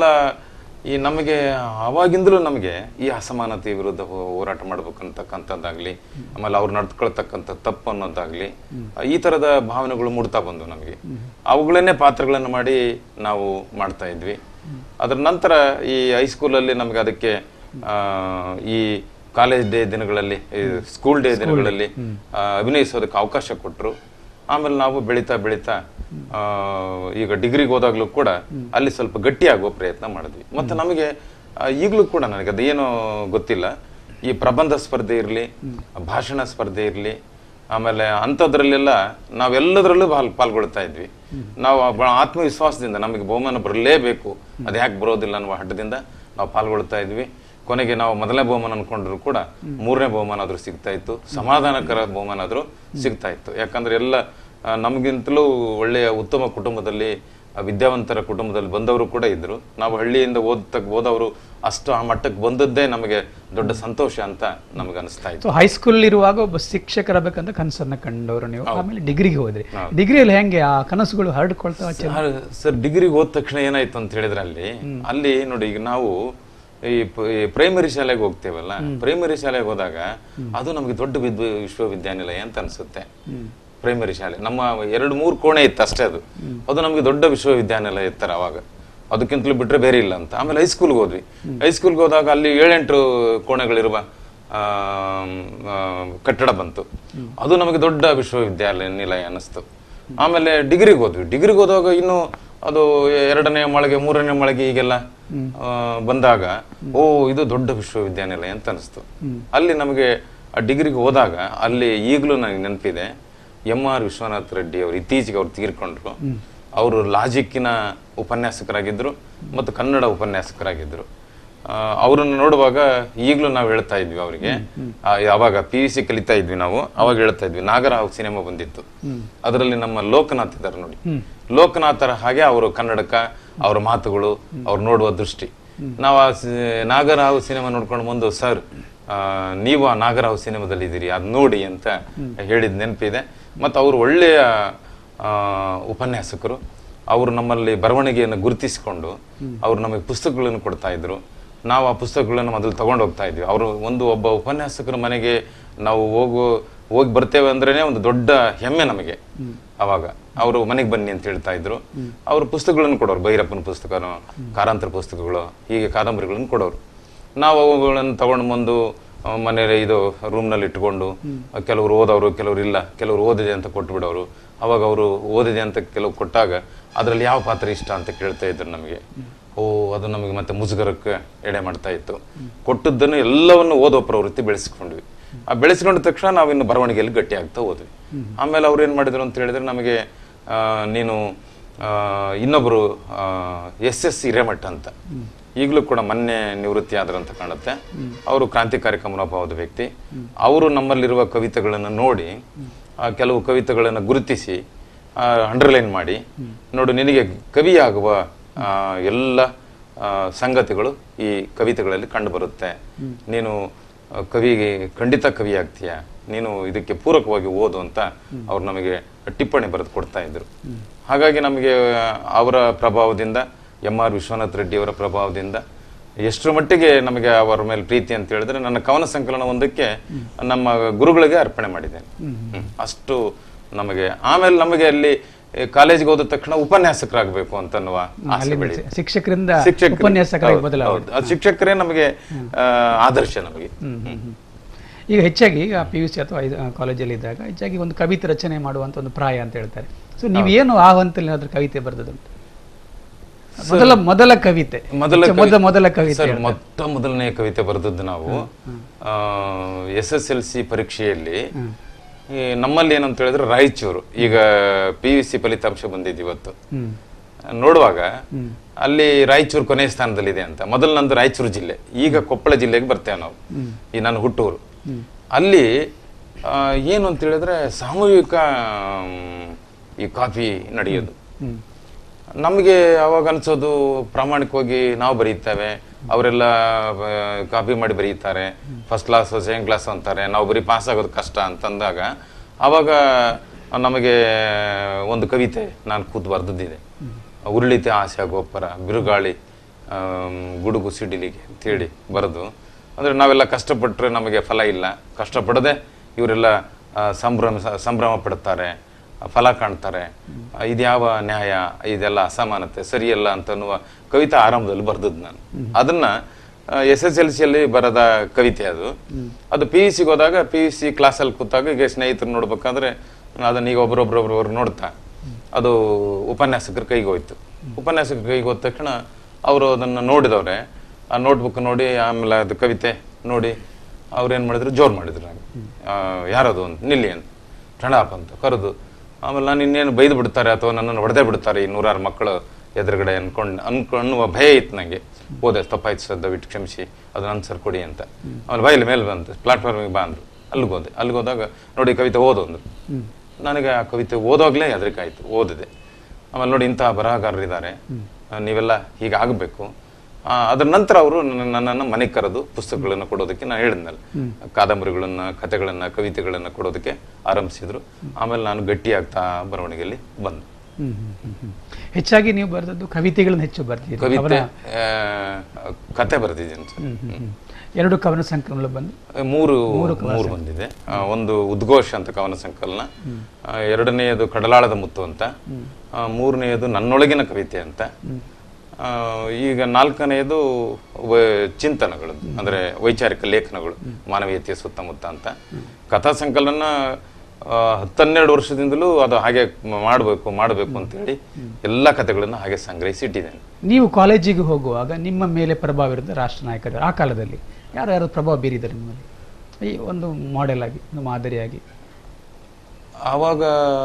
ಈ ನಮಗೆ ಅವಾಗಿಂದಲೂ ನಮಗೆ ಈ ಅಸಮಾನತೆ ವಿರುದ್ಧ ಹೋ- ಹೋರಾಟ ಮಾಡ್ಬೇಕಂತಕ್ಕಂಥದ್ದಾಗ್ಲಿ ಆಮೇಲೆ ಅವ್ರು ನಡ್ಕೊಳ್ತಕ್ಕಂಥ ತಪ್ಪು ಅನ್ನೋದಾಗ್ಲಿ ಈ ತರದ ಭಾವನೆಗಳು ಮೂಡ್ತಾ ಬಂದು ನಮಗೆ ಅವುಗಳನ್ನೇ ಪಾತ್ರಗಳನ್ನು ಮಾಡಿ ನಾವು ಮಾಡ್ತಾ ಇದ್ವಿ ಅದರ ನಂತರ ಈ ಹೈಸ್ಕೂಲಲ್ಲಿ ನಮಗೆ ಅದಕ್ಕೆ ಆ, ಈ ಕಾಲೇಜ್ ಡೇ ದಿನಗಳಲ್ಲಿ ಸ್ಕೂಲ್ ಡೇ ದಿನಗಳಲ್ಲಿ ಆ, ಅಭಿನಯಿಸೋದಕ್ಕೆ ಅವಕಾಶ ಕೊಟ್ಟರು ಆಮೇಲೆ ನಾವು ಬೆಳೀತಾ ಬೆಳೀತಾ ಆ, ಈಗ ಡಿಗ್ರಿಗೆ ಹೋದಾಗ್ಲೂ ಕೂಡ ಅಲ್ಲಿ ಸ್ವಲ್ಪ ಗಟ್ಟಿಯಾಗುವ ಪ್ರಯತ್ನ ಮಾಡಿದ್ವಿ ಮತ್ತೆ ನಮಗೆ ಆ, ಈಗಲೂ ಕೂಡ ನನಗೆ ಅದೇನು ಗೊತ್ತಿಲ್ಲ ಈ ಪ್ರಬಂಧ ಸ್ಪರ್ಧೆ ಇರಲಿ ಭಾಷಣ ಸ್ಪರ್ಧೆ ಇರಲಿ ಆಮೇಲೆ ಅಂಥದ್ರಲ್ಲೆಲ್ಲ ನಾವೆಲ್ಲದರಲ್ಲೂ ಪಾಲ್ ಪಾಲ್ಗೊಳ್ತಾ ಇದ್ವಿ ನಾವು ಆ ಬ- ಆತ್ಮವಿಶ್ವಾಸದಿಂದ ನಮಗೆ ಬಹುಮಾನ ಬರಲೇಬೇಕು ಅದು ಯಾಕೆ ಬರೋದಿಲ್ಲ ಅನ್ನುವ ಹಠದಿಂದ ನಾವು ಪಾಲ್ಗೊಳ್ತಾ ಇದ್ವಿ ಕೊನೆಗೆ ನಾವು ಮೊದಲನೇ ಬಹುಮಾನ ಅನ್ಕೊಂಡ್ರು ಕೂಡ ಮೂರನೇ ಬಹುಮಾನ ಆದ್ರೂ ಸಿಗ್ತಾ ಇತ್ತು ಸಮಾಧಾನಕರ ಬಹುಮಾನ ಆದ್ರೂ ಸಿಗ್ತಾ ಇತ್ತು ಯಾಕಂದ್ರೆ ಎಲ್ಲ ಆ, ನಮಗಿಂತಲೂ ಒಳ್ಳೆಯ ಉತ್ತಮ ಕುಟುಂಬದಲ್ಲಿ ಆ, ವಿದ್ಯಾವಂತರ ಕುಟುಂಬದಲ್ಲಿ ಬಂದವರು ಕೂಡ ಇದ್ರು ನಾವು ಹಳ್ಳಿಯಿಂದ ಓದತಕ್ಕ ಹೋದವರು ಅಷ್ಟು ಆ ಮಟ್ಟಕ್ಕೆ ಬಂದದ್ದೇ ನಮಗೆ ದೊಡ್ಡ ಸಂತೋಷ ಅಂತ ನಮಗೆ ಅನಿಸ್ತಾ ಇತ್ತು ಸೊ ಹೈಸ್ಕೂಲ್ ಇರುವಾಗ ಒಬ್ಬ ಶಿಕ್ಷಕರಾಗಬೇಕಂತ ಕನಸನ್ನ ಕಂಡವರು ನೀವು ಆಮೇಲೆ ಡಿಗ್ರಿಗೆ ಹೋದ್ರಿ ಡಿಗ್ರಿಯಲ್ಲಿ ಹೆಂಗೆ ಆ ಕನಸುಗಳು ಹರಡ್ಕೊಳ್ತಾ ಚೆನ್ನ- ಸರ್ ಡಿಗ್ರಿಗೆ ಹೋದ ತಕ್ಷಣ ಏನಾಯ್ತು ಅಂತ ಹೇಳಿದ್ರೆ ಅಲ್ಲಿ ಅಲ್ಲಿ ನೋಡಿ ಈಗ ನಾವು ಈ ಪ- ಈ ಪ್ರೈಮರಿ ಶಾಲೆಗೆ ಹೋಗ್ತೇವಲ್ಲ ಪ್ರೈಮರಿ ಶಾಲೆಗೆ ಹೋದಾಗ ಅದು ನಮಗೆ ದೊಡ್ಡ ವಿದ್ವ ವಿಶ್ವವಿದ್ಯಾನಿಲಯ ಅಂತ ಅನ್ಸುತ್ತೆ ಪ್ರೈಮರಿ ಶಾಲೆ ನಮ್ಮ ಎರಡು ಮೂರು ಕೋಣೆ ಇತ್ತು ಅಷ್ಟೇ ಅದು ಅದು ನಮಗೆ ದೊಡ್ಡ ವಿಶ್ವವಿದ್ಯಾನಿಲಯ ಇತ್ತರ ಅವಾಗ ಅದಕ್ಕಿಂತಲೂ ಬಿಟ್ರೆ ಬೇರೆ ಇಲ್ಲ ಅಂತ ಆಮೇಲೆ ಹೈಸ್ಕೂಲ್ಗೆ ಹೋದ್ವಿ ಹೈಸ್ಕೂಲ್ಗೆ ಹೋದಾಗ ಅಲ್ಲಿ ಏಳೆಂಟು ಕೋಣೆಗಳಿರುವ ಆ, ಆ, ಕಟ್ಟಡ ಬಂತು ಅದು ನಮಗೆ ದೊಡ್ಡ ವಿಶ್ವವಿದ್ಯಾಲಯ ನಿಲಯ ಅನ್ನಿಸ್ತು ಆಮೇಲೆ ಡಿಗ್ರಿಗೆ ಹೋದ್ವಿ ಡಿಗ್ರಿಗೆ ಹೋದಾಗ ಇನ್ನು ಅದು ಎರಡನೇ ಮಳೆಗೆ ಮೂರನೇ ಮಳೆಗೆ ಈಗೆಲ್ಲ ಆ, ಬಂದಾಗ ಓ ಇದು ದೊಡ್ಡ ವಿಶ್ವವಿದ್ಯಾನಿಲಯ ಅಂತ ಅನಿಸ್ತು ಅಲ್ಲಿ ನಮಗೆ ಆ ಡಿಗ್ರಿಗೆ ಹೋದಾಗ ಅಲ್ಲಿ ಈಗಲೂ ನನಗೆ ನೆನಪಿದೆ ಎಂ ಆರ್ ವಿಶ್ವನಾಥ್ ರೆಡ್ಡಿ ಅವರು ಇತ್ತೀಚೆಗೆ ಅವ್ರು ತೀರ್ಕೊಂಡ್ರು ಅವರು ಲಾಜಿಕ್ಕಿನ ಉಪನ್ಯಾಸಕರಾಗಿದ್ರು ಮತ್ತು ಕನ್ನಡ ಉಪನ್ಯಾಸಕರಾಗಿದ್ರು ಆ, ಅವರನ್ನು ನೋಡುವಾಗ ಈಗಲೂ ನಾವು ಹೇಳ್ತಾ ಇದ್ವಿ ಅವರಿಗೆ ಅವಾಗ ಪಿ ಯು ಸಿ ಕಲಿತಾ ಇದ್ವಿ ನಾವು ಅವಾಗ ಹೇಳ್ತಾ ಇದ್ವಿ ನಾಗರಾವ್ ಸಿನಿಮಾ ಬಂದಿತ್ತು ಅದರಲ್ಲಿ ನಮ್ಮ ಲೋಕನಾಥ್ ಇದ್ದಾರೆ ನೋಡಿ ಲೋಕನಾಥರ ಹಾಗೆ ಅವರು ಕನ್ನಡಕ ಅವ್ರ ಮಾತುಗಳು ಅವ್ರು ನೋಡುವ ದೃಷ್ಟಿ ನಾವು ಆ ಸಿ- ನಾಗರಾವ್ ಸಿನಿಮಾ ನೋಡ್ಕೊಂಡು ಬಂದು ಸರ್ ನೀವು ಆ ನಾಗರಾವ್ ಸಿನಿಮಾದಲ್ಲಿ ಇದ್ದೀರಿ ಅದ್ ನೋಡಿ ಅಂತ ಹೇಳಿದ ನೆನಪಿದೆ ಮತ್ತು ಅವರು ಒಳ್ಳೆಯ ಆ, ಉಪನ್ಯಾಸಕರು ಅವರು ನಮ್ಮಲ್ಲಿ ಬರವಣಿಗೆಯನ್ನು ಗುರುತಿಸಿಕೊಂಡು ಅವರು ನಮಗೆ ಪುಸ್ತಕಗಳನ್ನು ಕೊಡ್ತಾ ಇದ್ರು ನಾವು ಆ ಪುಸ್ತಕಗಳನ್ನು ಮೊದಲು ತಗೊಂಡು ಹೋಗ್ತಾ ಇದ್ವಿ ಅವರು ಒಂದು ಒಬ್ಬ ಉಪನ್ಯಾಸಕರ ಮನೆಗೆ ನಾವು ಹೋಗು ಹೋಗಿ ಬರ್ತೇವೆ ಅಂದ್ರೇನೆ ಒಂದು ದೊಡ್ಡ ಹೆಮ್ಮೆ ನಮಗೆ ಅವಾಗ ಅವರು ಮನೆಗೆ ಬನ್ನಿ ಅಂತ ಹೇಳ್ತಾ ಇದ್ರು ಅವರು ಪುಸ್ತಕಗಳನ್ನು ಕೊಡೋರು ಭೈರಪ್ಪನ ಪುಸ್ತಕನೋ ಕಾರಂತರ ಪುಸ್ತಕಗಳು ಹೀಗೆ ಕಾದಂಬರಿಗಳನ್ನು ಕೊಡೋರು ನಾವು ಅವುಗಳನ್ನು ತಗೊಂಡು ಬಂದು ಆ, ಮನೇಲಿ ಇದು ರೂಮ್ನಲ್ಲಿ ಇಟ್ಕೊಂಡು ಆ, ಕೆಲವರು ಓದೋರು ಕೆಲವರು ಇಲ್ಲ ಕೆಲವರು ಓದಿದೆ ಅಂತ ಕೊಟ್ಟು ಬಿಡೋರು ಅವಾಗ ಅವರು ಓದಿದೆ ಅಂತ ಕೆಲವು ಕೊಟ್ಟಾಗ ಅದರಲ್ಲಿ ಯಾವ ಪಾತ್ರ ಇಷ್ಟ ಅಂತ ಕೇಳ್ತಾ ಇದ್ರು ನಮಗೆ ಓ ಅದು ನಮಗೆ ಮತ್ತೆ ಮುಜುಗರಕ್ಕೆ ಎಡೆ ಮಾಡ್ತಾ ಇತ್ತು ಕೊಟ್ಟದ್ದನ್ನು ಎಲ್ಲವನ್ನು ಓದೋ ಪ್ರವೃತ್ತಿ ಬೆಳೆಸ್ಕೊಂಡ್ವಿ ಆ ಬೆಳೆಸ್ಕೊಂಡ ತಕ್ಷಣ ನಾವು ಇನ್ನು ಬರವಣಿಗೆಯಲ್ಲಿ ಗಟ್ಟಿ ಆಗ್ತಾ ಹೋದ್ವಿ ಆಮೇಲೆ ಅವ್ರು ಏನು ಮಾಡಿದ್ರು ಅಂತ ಹೇಳಿದ್ರೆ ನಮಗೆ ಆ, ನೀನು ಆ, ಇನ್ನೊಬ್ಬರು ಎಸ್ ಎಸ್ ಹಿರೇಮಠ ಅಂತ ಈಗಲೂ ಕೂಡ ಮೊನ್ನೆ ನಿವೃತ್ತಿ ಆದ್ರು ಅಂತ ಕಾಣುತ್ತೆ ಅವರು ಕ್ರಾಂತಿಕಾರಿ ಮನೋಭಾವದ ವ್ಯಕ್ತಿ ಅವರು ನಮ್ಮಲ್ಲಿರುವ ಕವಿತೆಗಳನ್ನು ನೋಡಿ ಆ ಕೆಲವು ಕವಿತೆಗಳನ್ನು ಗುರುತಿಸಿ ಅಂಡರ್ಲೈನ್ ಮಾಡಿ ನೋಡು ನಿನಗೆ ಕವಿಯಾಗುವ ಆ, ಎಲ್ಲ ಆ, ಸಂಗತಿಗಳು ಈ ಕವಿತೆಗಳಲ್ಲಿ ಕಂಡು ಬರುತ್ತೆ ನೀನು ಆ, ಕವಿಗೆ ಖಂಡಿತ ಕವಿ ಆಗ್ತೀಯ ನೀನು ಇದಕ್ಕೆ ಪೂರಕವಾಗಿ ಓದು ಅಂತ ಅವ್ರು ನಮಗೆ ಟಿಪ್ಪಣಿ ಬರೆದು ಕೊಡ್ತಾ ಇದ್ರು ಹಾಗಾಗಿ ನಮಗೆ ಅವರ ಪ್ರಭಾವದಿಂದ ಎಂ ಆರ್ ವಿಶ್ವನಾಥ್ ರೆಡ್ಡಿ ಅವರ ಪ್ರಭಾವದಿಂದ ಎಷ್ಟರ ಮಟ್ಟಿಗೆ ನಮಗೆ ಅವರ ಮೇಲೆ ಪ್ರೀತಿ ಅಂತ ಹೇಳಿದ್ರೆ ನನ್ನ ಕವನ ಸಂಕಲನ ಒಂದಕ್ಕೆ ನಮ್ಮ ಗುರುಗಳಿಗೆ ಅರ್ಪಣೆ ಮಾಡಿದ್ದೇನೆ ಹ್ಮ್. ಅಷ್ಟು ನಮಗೆ ಆಮೇಲೆ ನಮಗೆ ಅಲ್ಲಿ ಏ, ಕಾಲೇಜಿಗೆ ಹೋದ ತಕ್ಷಣ ಉಪನ್ಯಾಸಕರಾಗಬೇಕು ಅಂತ ಅನ್ನುವ ಆಸೆ ಅಲ್ಲಿ ಬೆಳೀತು. ಶಿಕ್ಷಕರಿಂದ ಶಿಕ್ಷಕರು- ಉಪನ್ಯಾಸಕರಾಗಿ ಹೌದು, ಬದಲಾವಣೆ ಹೌದು. ಅದು ಶಿಕ್ಷಕರೇ ನಮಗೆ ಆ, ಆದರ್ಶ ನಮಗೆ ಈಗ ಹೆಚ್ಚಾಗಿ ಈಗ ಪಿ ಯು ಸಿ ಅಥವಾ ಐದು- ಆ, ಕಾಲೇಜಲ್ಲಿ ಇದ್ದಾಗ ಹೆಚ್ಚಾಗಿ ಒಂದು ಕವಿತೆ ರಚನೆ ಮಾಡುವಂತ ಒಂದು ಪ್ರಾಯ ಅಂತ ಹೇಳ್ತಾರೆ ಸೊ ನೀವೇನು ಆ ಹಂತದಲ್ಲಿ ಏನಾದ್ರೂ ಕವಿತೆ ಬರೆದದುಂಟು ಮೊದಲ ಮೊದಲ ಕವಿತೆ ಮೊದಲ ಹೆಚ್ಚು ಮೊದ ಮೊದಲ ಕವಿತೆ ಸರ್ ಮೊತ್ತ ಮೊದಲನೇ ಕವಿತೆ ಬರೆದದ್ದು ನಾವು ಎಸ್ ಎಸ್ ಎಲ್ ಸಿ ಪರೀಕ್ಷೆಯಲ್ಲಿ ಈ ನಮ್ಮಲ್ಲಿ ಏನಂತ ಹೇಳಿದ್ರೆ ರಾಯಚೂರು ಈಗ ಪಿ ಯು ಸಿ ಫಲಿತಾಂಶ ಬಂದಿದ್ದು ಇವತ್ತು ಹ್ಮ್ ನೋಡುವಾಗ ಅಲ್ಲಿ ರಾಯಚೂರು ಕೊನೆಯ ಸ್ಥಾನದಲ್ಲಿದೆ ಅಂತ ಮೊದಲು ನಂದು ರಾಯಚೂರು ಜಿಲ್ಲೆ ಈಗ ಕೊಪ್ಪಳ ಜಿಲ್ಲೆಗೆ ಬರ್ತೇವೆ ನಾವು ಈ ನನ್ನ ಹುಟ್ಟೂರು ಅಲ್ಲಿ ಆ, ಏನು ಅಂತ ಹೇಳಿದ್ರೆ ಸಾಮೂಹಿಕ ಆಮ್, ಈ ಕಾಫಿ ನಡೆಯೋದು ಹ್ಮ್ ನಮಗೆ ಅವಾಗ ಅನ್ಸೋದು ಪ್ರಾಮಾಣಿಕವಾಗಿ ನಾವು ಬರೀತೇವೆ ಅವರೆಲ್ಲ ಕಾಪಿ ಮಾಡಿ ಬರೀತಾರೆ ಫಸ್ಟ್ ಕ್ಲಾಸ್ ಸೆಕೆಂಡ್ ಕ್ಲಾಸ್ ಅಂತಾರೆ ನಾವು ಬರೀ ಪಾಸ್ ಆಗೋದು ಕಷ್ಟ ಅಂತಂದಾಗ ಅವಾಗ ನಮಗೆ ಒಂದು ಕವಿತೆ ನಾನು ಕೂತು ಬರೆದಿದ್ದೆ ಉರುಳಿತೆ ಆಸೆ ಗೋಪುರ ಬಿರುಗಾಳಿ ಆಮ್, ಗುಡುಗು ಸಿಡಿಲಿಗೆ ಅಂತೇಳಿ ಬರೆದು ಅಂದರೆ ನಾವೆಲ್ಲ ಕಷ್ಟಪಟ್ಟರೆ ನಮಗೆ ಫಲ ಇಲ್ಲ ಕಷ್ಟಪಡದೆ ಇವರೆಲ್ಲ ಆ, ಸಂಭ್ರಮ ಸಂಭ್ರಮ ಪಡ್ತಾರೆ ಫಲ ಕಾಣ್ತಾರೆ ಆ, ಇದ್ಯಾವ ನ್ಯಾಯ ಇದೆಲ್ಲ ಅಸಮಾನತೆ ಸರಿಯಲ್ಲ ಅಂತ ಅನ್ನುವ ಕವಿತೆ ಆರಂಭದಲ್ಲಿ ಬರ್ದದ್ದು ನಾನು ಅದನ್ನ ಎಸ್ ಎಸ್ ಎಲ್ ಸಿಯಲ್ಲಿ ಬರದ ಕವಿತೆ ಅದು ಅದು ಪಿ ಯು ಸಿಗೆ ಹೋದಾಗ ಪಿ ಯು ಸಿ ಕ್ಲಾಸಲ್ಲಿ ಕೂತಾಗ ಈಗ ಸ್ನೇಹಿತರು ನೋಡ್ಬೇಕಾದ್ರೆ ಅದನ್ನ ಈಗ ಒಬ್ರೊಬ್ರೊಬ್ರೊಬ್ರು ನೋಡ್ತಾ ಅದು ಉಪನ್ಯಾಸಕರ ಕೈಗೆ ಹೋಯ್ತು ಉಪನ್ಯಾಸಕರ ಕೈಗೆ ಹೋದ ತಕ್ಷಣ ಅವರು ಅದನ್ನು ನೋಡಿದವ್ರೆ ಆ ನೋಟ್ಬುಕ್ ನೋಡಿ ಆಮೇಲೆ ಅದು ಕವಿತೆ ನೋಡಿ ಅವ್ರು ಏನು ಮಾಡಿದ್ರು ಜೋರು ಮಾಡಿದ್ರು ನಂಗೆ ಆ, ಯಾರದು ಅಂತ ನಿಲ್ಲಿ ಅಂತ ಪ್ರಣಾಪ್ ಅಂತ ಕರೆದು ಆಮೇಲೆ ನಾನು ಇನ್ನೇನು ಬೈದು ಬಿಡ್ತಾರೆ ಅಥವಾ ನನ್ನನ್ನು ಹೊಡೆದೇ ಬಿಡ್ತಾರೆ ಈ ನೂರಾರು ಮಕ್ಕಳು ಎದುರುಗಡೆ ಅನ್ಕೊಂಡು ಅನ್ಕೊ ಅನ್ನುವ ಭಯ ಇತ್ತು ನನಗೆ ಹೋದೆ ತಪ್ಪಾಯ್ತು ಸರ್ ದಯವಿಟ್ಟು ಕ್ಷಮಿಸಿ ಅದನ್ನ ಆನ್ಸರ್ ಕೊಡಿ ಅಂತ ಆಮೇಲೆ ಬೈಲಿ ಮೇಲೆ ಬಂತು ಪ್ಲಾಟ್ಫಾರ್ಮಿಗೆ ಬಾ ಅಂದ್ರು ಅಲ್ಲಿಗೆ ಹೋದೆ ಅಲ್ಲಿಗೆ ಹೋದಾಗ ನೋಡಿ ಕವಿತೆ ಓದು ಅಂದ್ರು ನನಗೆ ಆ ಕವಿತೆ ಓದೋಗ್ಲೇ ಹೆದರಿಕಾಯ್ತು ಓದಿದೆ ಆಮೇಲೆ ನೋಡಿ ಇಂತಹ ಬರಹಗಾರರಿದ್ದಾರೆ ಆ, ನೀವೆಲ್ಲ ಹೀಗಾಗಬೇಕು ಅದರ ನಂತರ ಅವರು ನನ್ನನ್ನು ಮನೆಗೆ ಕರೆದು ಪುಸ್ತಕಗಳನ್ನು ಕೊಡೋದಕ್ಕೆ ನಾನು ಹೇಳಿದ್ನಲ್ಲ ಕಾದಂಬರಿಗಳನ್ನ ಕಥೆಗಳನ್ನ ಕವಿತೆಗಳನ್ನ ಕೊಡೋದಕ್ಕೆ ಆರಂಭಿಸಿದ್ರು ಆಮೇಲೆ ನಾನು ಗಟ್ಟಿಯಾಗ್ತಾ ಬರವಣಿಗೆಯಲ್ಲಿ ಬಂದೆ ಹ್ಮ್, ಹ್ಮ್, ಹ್ಮ್, ಹ್ಮ್. ಹೆಚ್ಚಾಗಿ ನೀವು ಬರೆದದ್ದು ಕವಿತೆಗಳನ್ನು ಹೆಚ್ಚು ಬರ್ತೀರಿ ಕವಿತೆ ಆ, ಕತೆ ಬರೆದಿದ್ದೀನಿ ಸರ್ ಎರಡು ಕವನ ಸಂಕಲನಗಳು ಬಂದು ಮೂರು ಮೂರು ಬಂದಿದೆ ಆ, ಒಂದು ಉದ್ಘೋಷ ಅಂತ ಕವನ ಸಂಕಲನ ಆ, ಎರಡನೆಯದು ಕಡಲಾಳದ ಮುತ್ತು ಅಂತ ಆ, ಮೂರನೆಯದು ನನ್ನೊಳಗಿನ ಕವಿತೆ ಅಂತ ಆ, ಈಗ ನಾಲ್ಕನೆಯದು ವ- ಚಿಂತನಗಳು ಅಂದ್ರೆ ವೈಚಾರಿಕ ಲೇಖನಗಳು ಮಾನವೀಯತೆಯ ಸುತ್ತಮುತ್ತ ಅಂತ ಕಥಾ ಸಂಕಲನ ಆ, ಹತ್ತನ್ನೆರಡು ವರ್ಷದಿಂದಲೂ ಅದು ಹಾಗೆ ಮಾಡಬೇಕು ಮಾಡಬೇಕು ಅಂತೇಳಿ ಎಲ್ಲ ಕಥೆಗಳನ್ನು ಹಾಗೆ ಸಂಗ್ರಹಿಸಿ ಇಟ್ಟಿದ್ದೇನೆ ನೀವು ಕಾಲೇಜಿಗೆ ಹೋಗುವಾಗ ನಿಮ್ಮ ಮೇಲೆ ಪ್ರಭಾವ ಇರೋದು ರಾಷ್ಟ್ರ ನಾಯಕರು ಆ ಕಾಲದಲ್ಲಿ ಯಾರು ಯಾರು ಪ್ರಭಾವ ಬೀರಿದ್ದಾರೆ ನಿಮ್ಮಲ್ಲಿ ಈ ಒಂದು ಮಾಡೆಲ್ ಆಗಿ ಒಂದು ಮಾದರಿಯಾಗಿ ಆವಾಗ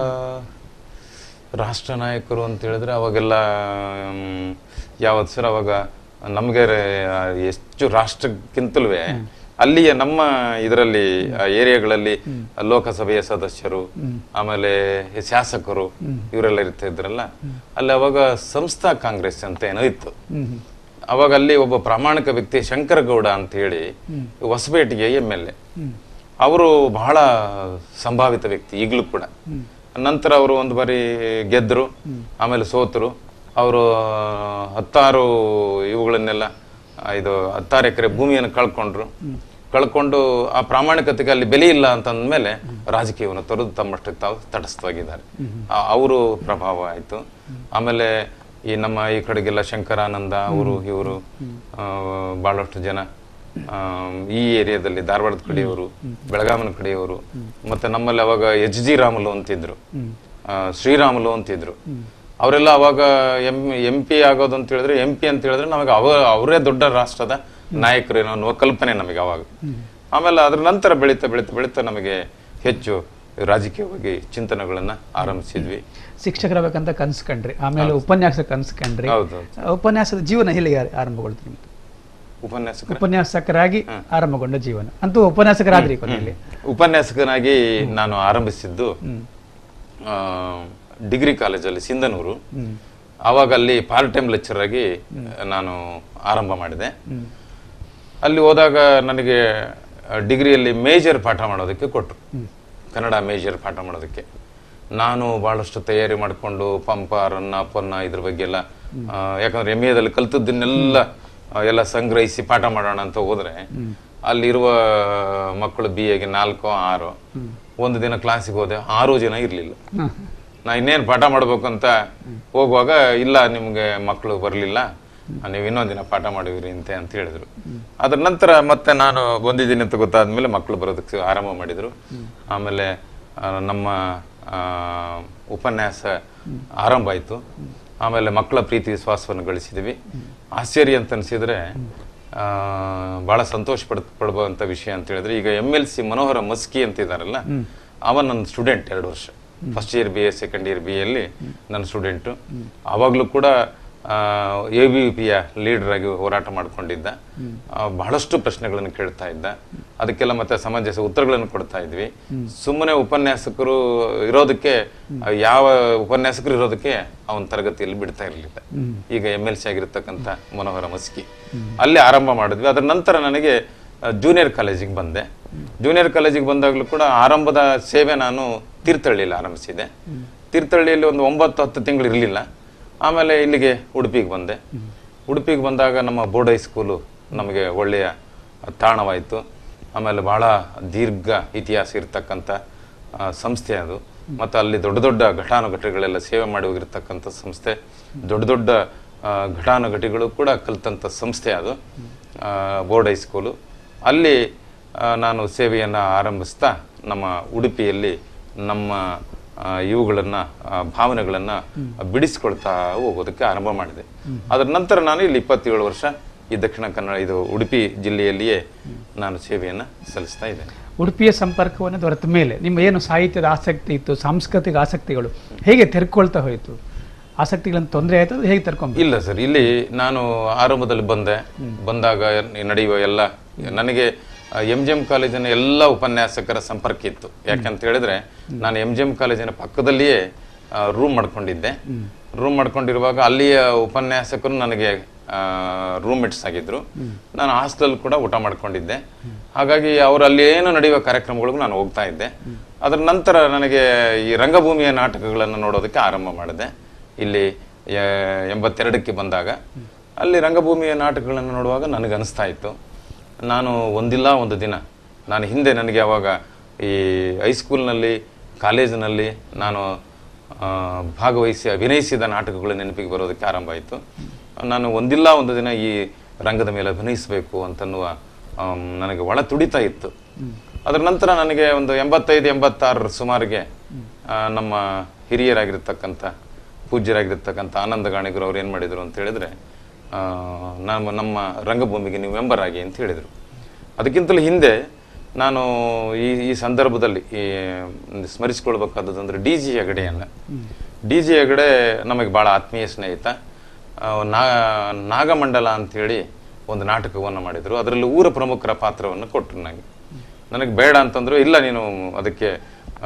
ರಾಷ್ಟ್ರ ನಾಯಕರು ಅಂತ ಹೇಳಿದ್ರೆ ಅವಾಗೆಲ್ಲ ಯಾವತ್ತು ಸರ್ ಅವಾಗ ನಮಗೆ ಎಷ್ಟು ರಾಷ್ಟ್ರಕ್ಕಿಂತಲೂ ಅಲ್ಲಿಯ ನಮ್ಮ ಇದರಲ್ಲಿ ಏರಿಯಾಗಳಲ್ಲಿ ಲೋಕಸಭೆಯ ಸದಸ್ಯರು ಆಮೇಲೆ ಶಾಸಕರು ಇವರೆಲ್ಲ ಇರ್ತಾ ಇದ್ರಲ್ಲ ಅಲ್ಲಿ ಅವಾಗ ಸಂಸ್ಥಾ ಕಾಂಗ್ರೆಸ್ ಅಂತ ಏನೋ ಇತ್ತು ಹ್ಮ್ ಹ್ಮ್. ಅವಾಗ ಅಲ್ಲಿ ಒಬ್ಬ ಪ್ರಾಮಾಣಿಕ ವ್ಯಕ್ತಿ ಶಂಕರಗೌಡ ಅಂತ ಹೇಳಿ ಹೊಸಪೇಟೆಗೆ ಎಮ್ ಎಲ್ ಎ ಅವರು ಬಹಳ ಸಂಭಾವಿತ ವ್ಯಕ್ತಿ ಈಗಲೂ ಕೂಡ ನಂತರ ಅವರು ಒಂದು ಬಾರಿ ಗೆದ್ರು ಆಮೇಲೆ ಸೋತರು ಅವರು ಹತ್ತಾರು ಇವುಗಳನ್ನೆಲ್ಲ ಆ, ಇದು ಹತ್ತಾರು ಎಕರೆ ಭೂಮಿಯನ್ನು ಕಳ್ಕೊಂಡ್ರು ಕಳ್ಕೊಂಡು ಆ ಪ್ರಾಮಾಣಿಕತೆಗೆ ಅಲ್ಲಿ ಬೆಲೆ ಇಲ್ಲ ಅಂತ ಅಂದ್ಮೇಲೆ ರಾಜಕೀಯವನ್ನು ತೊರೆದು ತಮ್ಮಷ್ಟಕ್ಕೆ ತಾವು ತಟಸ್ಥವಾಗಿದ್ದಾರೆ ಆ- ಅವರು ಪ್ರಭಾವ ಆಯ್ತು ಆಮೇಲೆ ಈ ನಮ್ಮ ಈ ಕಡೆಗೆಲ್ಲ ಶಂಕರಾನಂದ ಅವರು ಇವರು ಬಹಳಷ್ಟು ಜನ ಆ, ಈ ಏರಿಯಾದಲ್ಲಿ ಧಾರವಾಡದ ಕಡೆಯವರು ಬೆಳಗಾವಿನ ಕಡೆಯವರು ಮತ್ತೆ ನಮ್ಮಲ್ಲಿ ಅವಾಗ ಎಚ್ ಜಿ ರಾಮುಲು ಅಂತಿದ್ರು ಆ, ಶ್ರೀರಾಮುಲು ಅಂತಿದ್ರು ಅವರೆಲ್ಲ ಅವಾಗ ಎಂ ಎಂ ಪಿ ಆಗೋದು ಅಂತ ಹೇಳಿದ್ರೆ ಎಂ ಪಿ ಅಂತ ಹೇಳಿದ್ರೆ ನಮಗೆ ಅವ ಅವರೇ ದೊಡ್ಡ ರಾಷ್ಟ್ರದ ನಾಯಕರು ಏನೋ ಅನ್ನುವ ಕಲ್ಪನೆ ನಮಗೆ ಅವಾಗ ಆಮೇಲೆ ಅದ್ರ ನಂತರ ಬೆಳೀತಾ ಬೆಳೀತಾ ಬೆಳೀತಾ ನಮಗೆ ಹೆಚ್ಚು ರಾಜಕೀಯವಾಗಿ ಚಿಂತನೆಗಳನ್ನ ಆರಂಭಿಸಿದ್ವಿ ಶಿಕ್ಷಕರಾಗಬೇಕಂತ ಕನ್ಸ್ಕೊಂಡ್ರಿ ಆಮೇಲೆ ಉಪನ್ಯಾಸ ಕನ್ಸ್ಕೊಂಡ್ರಿ ಹೌದು ಉಪನ್ಯಾಸದ ಜೀವನ ಹೇಗೆ ಆರಂಭಗೊಳ್ತು ನಿಮ್ದು ಉಪನ್ಯಾಸಕರ ಉಪನ್ಯಾಸಕರಾಗಿ ಆರಂಭಗೊಂಡ ಜೀವನ ಅಂತೂ ಉಪನ್ಯಾಸಕರಾದ್ರಿ ಕೊನೆಯಲ್ಲಿ ಉಪನ್ಯಾಸಕನಾಗಿ ನಾನು ಆರಂಭಿಸಿದ್ದು ಆ, ಡಿಗ್ರಿ ಕಾಲೇಜಲ್ಲಿ ಸಿಂಧನೂರು ಆವಾಗ ಅಲ್ಲಿ ಪಾರ್ಟ್ ಟೈಮ್ ಲೆಕ್ಚರ್ ಆಗಿ ನಾನು ಆರಂಭ ಮಾಡಿದೆ ಅಲ್ಲಿ ಹೋದಾಗ ನನಗೆ ಆ, ಡಿಗ್ರಿಯಲ್ಲಿ ಮೇಜರ್ ಪಾಠ ಮಾಡೋದಕ್ಕೆ ಕೊಟ್ಟರು ಕನ್ನಡ ಮೇಜರ್ ಪಾಠ ಮಾಡೋದಕ್ಕೆ ನಾನು ಭಾಳಷ್ಟು ತಯಾರಿ ಮಾಡಿಕೊಂಡು ಪಂಪ ರನ್ನ ಪೊನ್ನ ಇದ್ರ ಬಗ್ಗೆ ಎಲ್ಲ ಆ, ಯಾಕಂದ್ರೆ ಎಮ್ ಎದಲ್ಲಿ ಕಲ್ತದ್ದನ್ನೆಲ್ಲ ಆ, ಎಲ್ಲ ಸಂಗ್ರಹಿಸಿ ಪಾಠ ಮಾಡೋಣ ಅಂತ ಹೋದ್ರೆ ಅಲ್ಲಿರುವ ಮಕ್ಕಳು ಬಿ ಎಗೆ ನಾಲ್ಕು ಆರು ಒಂದು ದಿನ ಕ್ಲಾಸಿಗೆ ಹೋದೆ ಆರು ಜನ ಇರಲಿಲ್ಲ ನಾ ಇನ್ನೇನು ಪಾಠ ಮಾಡ್ಬೇಕು ಅಂತ ಹೋಗುವಾಗ ಇಲ್ಲ ನಿಮ್ಗೆ ಮಕ್ಕಳು ಬರಲಿಲ್ಲ ನೀವು ಇನ್ನೊಂದು ದಿನ ಪಾಠ ಮಾಡಿದ್ರಿ ಅಂತೆ ಅಂತ ಹೇಳಿದ್ರು ಅದ್ರ ನಂತರ ಮತ್ತೆ ನಾನು ಬಂದಿದ್ದೀನಿ ಅಂತ ಗೊತ್ತಾದ್ಮೇಲೆ ಮಕ್ಕಳು ಬರೋದಕ್ಕೆ ಆರಂಭ ಮಾಡಿದ್ರು ಆಮೇಲೆ ಆ, ನಮ್ಮ ಆ, ಉಪನ್ಯಾಸ ಆರಂಭ ಆಯಿತು ಆಮೇಲೆ ಮಕ್ಕಳ ಪ್ರೀತಿ ವಿಶ್ವಾಸವನ್ನು ಗಳಿಸಿದ್ವಿ ಆಶ್ಚರ್ಯ ಅಂತ ಅನಿಸಿದ್ರೆ ಬಹಳ ಸಂತೋಷ ಪಡ್ ಪಡುವಂಥ ವಿಷಯ ಅಂತ ಹೇಳಿದ್ರೆ ಈಗ M L C Manohara Maski ಅಂತ ಇದ್ದಾರಲ್ಲ ಅವ ನನ್ನ ಸ್ಟೂಡೆಂಟ್ ಎರಡು ವರ್ಷ first year B A second year B ಎಲ್ಲಿ ನನ್ನ ಸ್ಟೂಡೆಂಟು ಆವಾಗಲೂ ಕೂಡ ಎ ಬಿ ಪಿಯ ಲೀಡರ್ ಆಗಿ ಹೋರಾಟ ಮಾಡ್ಕೊಂಡಿದ್ದ ಆ, ಬಹಳಷ್ಟು ಪ್ರಶ್ನೆಗಳನ್ನು ಕೇಳ್ತಾ ಇದ್ದ ಅದಕ್ಕೆಲ್ಲ ಮತ್ತೆ ಸಮಂಜಸ ಉತ್ತರಗಳನ್ನು ಕೊಡ್ತಾ ಇದ್ವಿ ಸುಮ್ಮನೆ ಉಪನ್ಯಾಸಕರು ಇರೋದಕ್ಕೆ ಆ, ಯಾವ ಉಪನ್ಯಾಸಕರು ಇರೋದಕ್ಕೆ ಅವನ ತರಗತಿಯಲ್ಲಿ ಬಿಡ್ತಾ ಇರಲಿಲ್ಲ ಈಗ ಎಮ್ ಎಲ್ ಸಿ ಆಗಿರ್ತಕ್ಕಂಥ ಮನೋಹರ ಮಸ್ಕಿ ಅಲ್ಲಿ ಆರಂಭ ಮಾಡಿದ್ವಿ ಅದರ ನಂತರ ನನಗೆ ಜೂನಿಯರ್ ಕಾಲೇಜಿಗೆ ಬಂದೆ ಜೂನಿಯರ್ ಕಾಲೇಜಿಗೆ ಬಂದಾಗಲೂ ಕೂಡ ಆರಂಭದ ಸೇವೆ ನಾನು ತೀರ್ಥಹಳ್ಳಿಯಲ್ಲಿ ಆರಂಭಿಸಿದೆ ತೀರ್ಥಹಳ್ಳಿಯಲ್ಲಿ ಒಂದು ಒಂಬತ್ತು ಹತ್ತು ತಿಂಗಳು ಇರಲಿಲ್ಲ ಆಮೇಲೆ ಇಲ್ಲಿಗೆ ಉಡುಪಿಗೆ ಬಂದೆ ಉಡುಪಿಗೆ ಬಂದಾಗ ನಮ್ಮ ಬೋರ್ಡ್ ಹೈಸ್ಕೂಲು ನಮಗೆ ಒಳ್ಳೆಯ ತಾಣವಾಯಿತು ಆಮೇಲೆ ಬಹಳ ದೀರ್ಘ ಇತಿಹಾಸ ಇರ್ತಕ್ಕಂಥ ಆ, ಸಂಸ್ಥೆ ಅದು ಮತ್ತು ಅಲ್ಲಿ ದೊಡ್ಡ ದೊಡ್ಡ ಘಟಾನುಘಟಿಗಳೆಲ್ಲ ಸೇವೆ ಮಾಡಿ ಹೋಗಿರ್ತಕ್ಕಂಥ ಸಂಸ್ಥೆ ದೊಡ್ಡ ದೊಡ್ಡ ಆ, ಘಟಾನುಘಟಿಗಳು ಕೂಡ ಕಲಿತಂಥ ಸಂಸ್ಥೆ ಅದು ಆ, ಬೋರ್ಡ್ ಹೈಸ್ಕೂಲು ಅಲ್ಲಿ ಆ, ನಾನು ಸೇವೆಯನ್ನು ಆರಂಭಿಸ್ತಾ ನಮ್ಮ ಉಡುಪಿಯಲ್ಲಿ ನಮ್ಮ ಆ, ಇವುಗಳನ್ನ ಆ, ಭಾವನೆಗಳನ್ನ ಬಿಡಿಸ್ಕೊಳ್ತಾ ಹೋಗೋದಕ್ಕೆ ಆರಂಭ ಮಾಡಿದೆ ಅದರ ನಂತರ ನಾನು ಇಲ್ಲಿ ಇಪ್ಪತ್ತೇಳು ವರ್ಷ ಈ ದಕ್ಷಿಣ ಕನ್ನಡ ಇದು ಉಡುಪಿ ಜಿಲ್ಲೆಯಲ್ಲಿಯೇ ನಾನು ಸೇವೆಯನ್ನು ಸಲ್ಲಿಸ್ತಾ ಇದ್ದೇನೆ ಉಡುಪಿಯ ಸಂಪರ್ಕವನ್ನು ದೊರೆತ ಮೇಲೆ ನಿಮ್ಮ ಏನು ಸಾಹಿತ್ಯದ ಆಸಕ್ತಿ ಇತ್ತು ಸಾಂಸ್ಕೃತಿಕ ಆಸಕ್ತಿಗಳು ಹೇಗೆ ತೆರ್ಕೊಳ್ತಾ ಹೋಯಿತು ಆಸಕ್ತಿಗಳನ್ನು ತೊಂದರೆ ಆಯ್ತು ಅದು ಹೇಗೆ ತೆರ್ಕೊಂಬ ಇಲ್ಲ ಸರ್ ಇಲ್ಲಿ ನಾನು ಆರಂಭದಲ್ಲಿ ಬಂದೆ ಬಂದಾಗ ನಡೆಯುವ ಎಲ್ಲ ನನಗೆ ಎಂ ಜಿ ಎಂ ಕಾಲೇಜಿನ ಎಲ್ಲ ಉಪನ್ಯಾಸಕರ ಸಂಪರ್ಕ ಇತ್ತು ಯಾಕಂತ ಹೇಳಿದ್ರೆ ನಾನು ಎಂ ಜಿ ಎಂ ಕಾಲೇಜಿನ ಪಕ್ಕದಲ್ಲಿಯೇ ರೂಮ್ ಮಾಡ್ಕೊಂಡಿದ್ದೆ ರೂಮ್ ಮಾಡ್ಕೊಂಡಿರುವಾಗ ಅಲ್ಲಿಯ ಉಪನ್ಯಾಸಕರು ನನಗೆ ರೂಮ್ಮೇಟ್ಸ್ ಆಗಿದ್ರು ನಾನು ಹಾಸ್ಟೆಲ್ ಕೂಡ ಊಟ ಮಾಡ್ಕೊಂಡಿದ್ದೆ ಹಾಗಾಗಿ ಅವರು ಅಲ್ಲಿ ಏನು ನಡೆಯುವ ಕಾರ್ಯಕ್ರಮಗಳಿಗೂ ನಾನು ಹೋಗ್ತಾ ಇದ್ದೆ ಅದರ ನಂತರ ನನಗೆ ಈ ರಂಗಭೂಮಿಯ ನಾಟಕಗಳನ್ನು ನೋಡೋದಕ್ಕೆ ಆರಂಭ ಮಾಡಿದೆ ಇಲ್ಲಿ ಎ- ಎಂಬತ್ತೆರಡಕ್ಕೆ ಬಂದಾಗ ಅಲ್ಲಿ ರಂಗಭೂಮಿಯ ನಾಟಕಗಳನ್ನು ನೋಡುವಾಗ ನನಗೆ ಅನಿಸ್ತಾ ಇತ್ತು ನಾನು ಒಂದಿಲ್ಲ ಒಂದು ದಿನ ನಾನು ಹಿಂದೆ ನನಗೆ ಅವಾಗ ಈ ಹೈಸ್ಕೂಲ್ನಲ್ಲಿ ಕಾಲೇಜಿನಲ್ಲಿ ನಾನು ಆ, ಭಾಗವಹಿಸಿ ಅಭಿನಯಿಸಿದ ನಾಟಕಗಳು ನೆನಪಿಗೆ ಬರೋದಕ್ಕೆ ಆರಂಭ ಆಯಿತು ನಾನು ಒಂದಿಲ್ಲ ಒಂದು ದಿನ ಈ ರಂಗದ ಮೇಲೆ ಅಭಿನಯಿಸಬೇಕು ಅಂತನ್ನುವ ಆಮ್, ನನಗೆ ಒಳ ತುಡಿತಾ ಇತ್ತು ಅದರ ನಂತರ ನನಗೆ ಒಂದು ಎಂಬತ್ತೈದು ಎಂಬತ್ತಾರರ ಸುಮಾರಿಗೆ ಆ, ನಮ್ಮ ಹಿರಿಯರಾಗಿರ್ತಕ್ಕಂಥ ಪೂಜ್ಯರಾಗಿರ್ತಕ್ಕಂಥ ಆನಂದ ಗಾಣಿಗರು ಅವ್ರು ಏನು ಮಾಡಿದರು ಅಂತ ಹೇಳಿದ್ರೆ ಆ, ನಮ್ಮ ನಮ್ಮ ರಂಗಭೂಮಿಗೆ ನೀವು ಮೆಂಬರ್ ಆಗಿ ಅಂತ ಹೇಳಿದರು ಅದಕ್ಕಿಂತಲೂ ಹಿಂದೆ ನಾನು ಈ ಈ ಸಂದರ್ಭದಲ್ಲಿ ಈ ಸ್ಮರಿಸಿಕೊಳ್ಬೇಕಾದದ್ದು ಅಂದರೆ ಡಿ ಜಿ ಹೆಗಡೆಯನ್ನು ಡಿ ಜಿ ಹೆಗಡೆ ನಮಗೆ ಭಾಳ ಆತ್ಮೀಯ ಸ್ನೇಹಿತ ಆ, ನಾ ನಾಗಮಂಡಲ ಅಂಥೇಳಿ ಒಂದು ನಾಟಕವನ್ನು ಮಾಡಿದರು ಅದರಲ್ಲಿ ಊರ ಪ್ರಮುಖರ ಪಾತ್ರವನ್ನು ಕೊಟ್ಟರು ನನಗೆ ನನಗೆ ಬೇಡ ಅಂತಂದ್ರು ಇಲ್ಲ ನೀನು ಅದಕ್ಕೆ ಆ,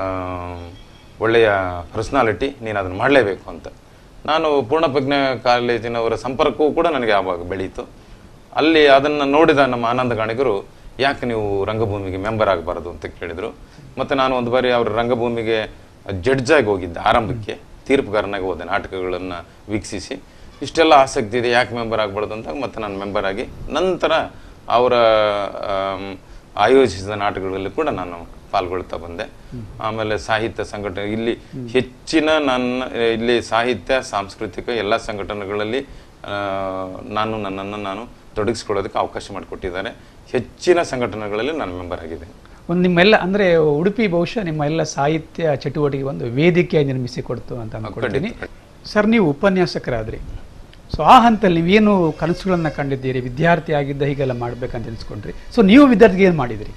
ಒಳ್ಳೆಯ ಪರ್ಸ್ನಾಲಿಟಿ ನೀನು ಅದನ್ನು ಮಾಡಲೇಬೇಕು ಅಂತ ನಾನು ಪೂರ್ಣಪ್ರಜ್ಞ ಕಾಲೇಜಿನವರ ಸಂಪರ್ಕವೂ ಕೂಡ ನನಗೆ ಆವಾಗ ಬೆಳೀತು ಅಲ್ಲಿ ಅದನ್ನು ನೋಡಿದ ನಮ್ಮ ಆನಂದ ಗಾಣಿಗರು ಯಾಕೆ ನೀವು ರಂಗಭೂಮಿಗೆ ಮೆಂಬರ್ ಆಗಬಾರದು ಅಂತ ಕೇಳಿದರು ಮತ್ತು ನಾನು ಒಂದು ಬಾರಿ ಅವರ ರಂಗಭೂಮಿಗೆ ಜಡ್ಜ್ ಆಗಿ ಹೋಗಿದ್ದೆ ಆರಂಭಕ್ಕೆ ತೀರ್ಪುಗಾರನಾಗಿ ಹೋದೆ ನಾಟಕಗಳನ್ನು ವೀಕ್ಷಿಸಿ ಇಷ್ಟೆಲ್ಲ ಆಸಕ್ತಿ ಇದೆ ಯಾಕೆ ಮೆಂಬರ್ ಆಗಬಾರ್ದು ಅಂತ ಮತ್ತೆ ನಾನು ಮೆಂಬರ್ ಆಗಿ ನಂತರ ಅವರ ಆಮ್, ಆಯೋಜಿಸಿದ ನಾಟಕಗಳಲ್ಲಿ ಕೂಡ ನಾನು ಪಾಲ್ಗೊಳ್ತಾ ಬಂದೆ ಆಮೇಲೆ ಸಾಹಿತ್ಯ ಸಂಘಟನೆ ಇಲ್ಲಿ ಹೆಚ್ಚಿನ ನನ್ನ ಇಲ್ಲಿ ಸಾಹಿತ್ಯ ಸಾಂಸ್ಕೃತಿಕ ಎಲ್ಲ ಸಂಘಟನೆಗಳಲ್ಲಿ ಆ, ನಾನು ನನ್ನನ್ನು ನಾನು ತೊಡಗಿಸ್ಕೊಳ್ಳೋದಕ್ಕೆ ಅವಕಾಶ ಮಾಡಿಕೊಟ್ಟಿದ್ದಾರೆ ಹೆಚ್ಚಿನ ಸಂಘಟನೆಗಳಲ್ಲಿ ನಾನು ಮೆಂಬರ್ ಆಗಿದ್ದೇನೆ ಒಂದು ನಿಮ್ಮೆಲ್ಲ ಅಂದ್ರೆ ಉಡುಪಿ ಬಹುಶಃ ನಿಮ್ಮ ಎಲ್ಲ ಸಾಹಿತ್ಯ ಚಟುವಟಿಕೆ ಒಂದು ವೇದಿಕೆಯಾಗಿ ನಿರ್ಮಿಸಿ ಕೊಡ್ತು ಅಂತ ಅನ್ಕೊಳ್ತೀನಿ ಸರ್ ನೀವು ಉಪನ್ಯಾಸಕರಾದ್ರಿ ಸೊ ಆ ಹಂತದಲ್ಲಿ ನೀವೇನು ಕನಸುಗಳನ್ನ ಕಂಡಿದ್ದೀರಿ ವಿದ್ಯಾರ್ಥಿ ಆಗಿದ್ದ ಹೀಗೆಲ್ಲ ಮಾಡ್ಬೇಕಂತ ಎನಿಸ್ಕೊಂಡ್ರಿ ಸೊ ನೀವು ವಿದ್ಯಾರ್ಥಿಗೆ ಏನು ಮಾಡಿದಿರಿ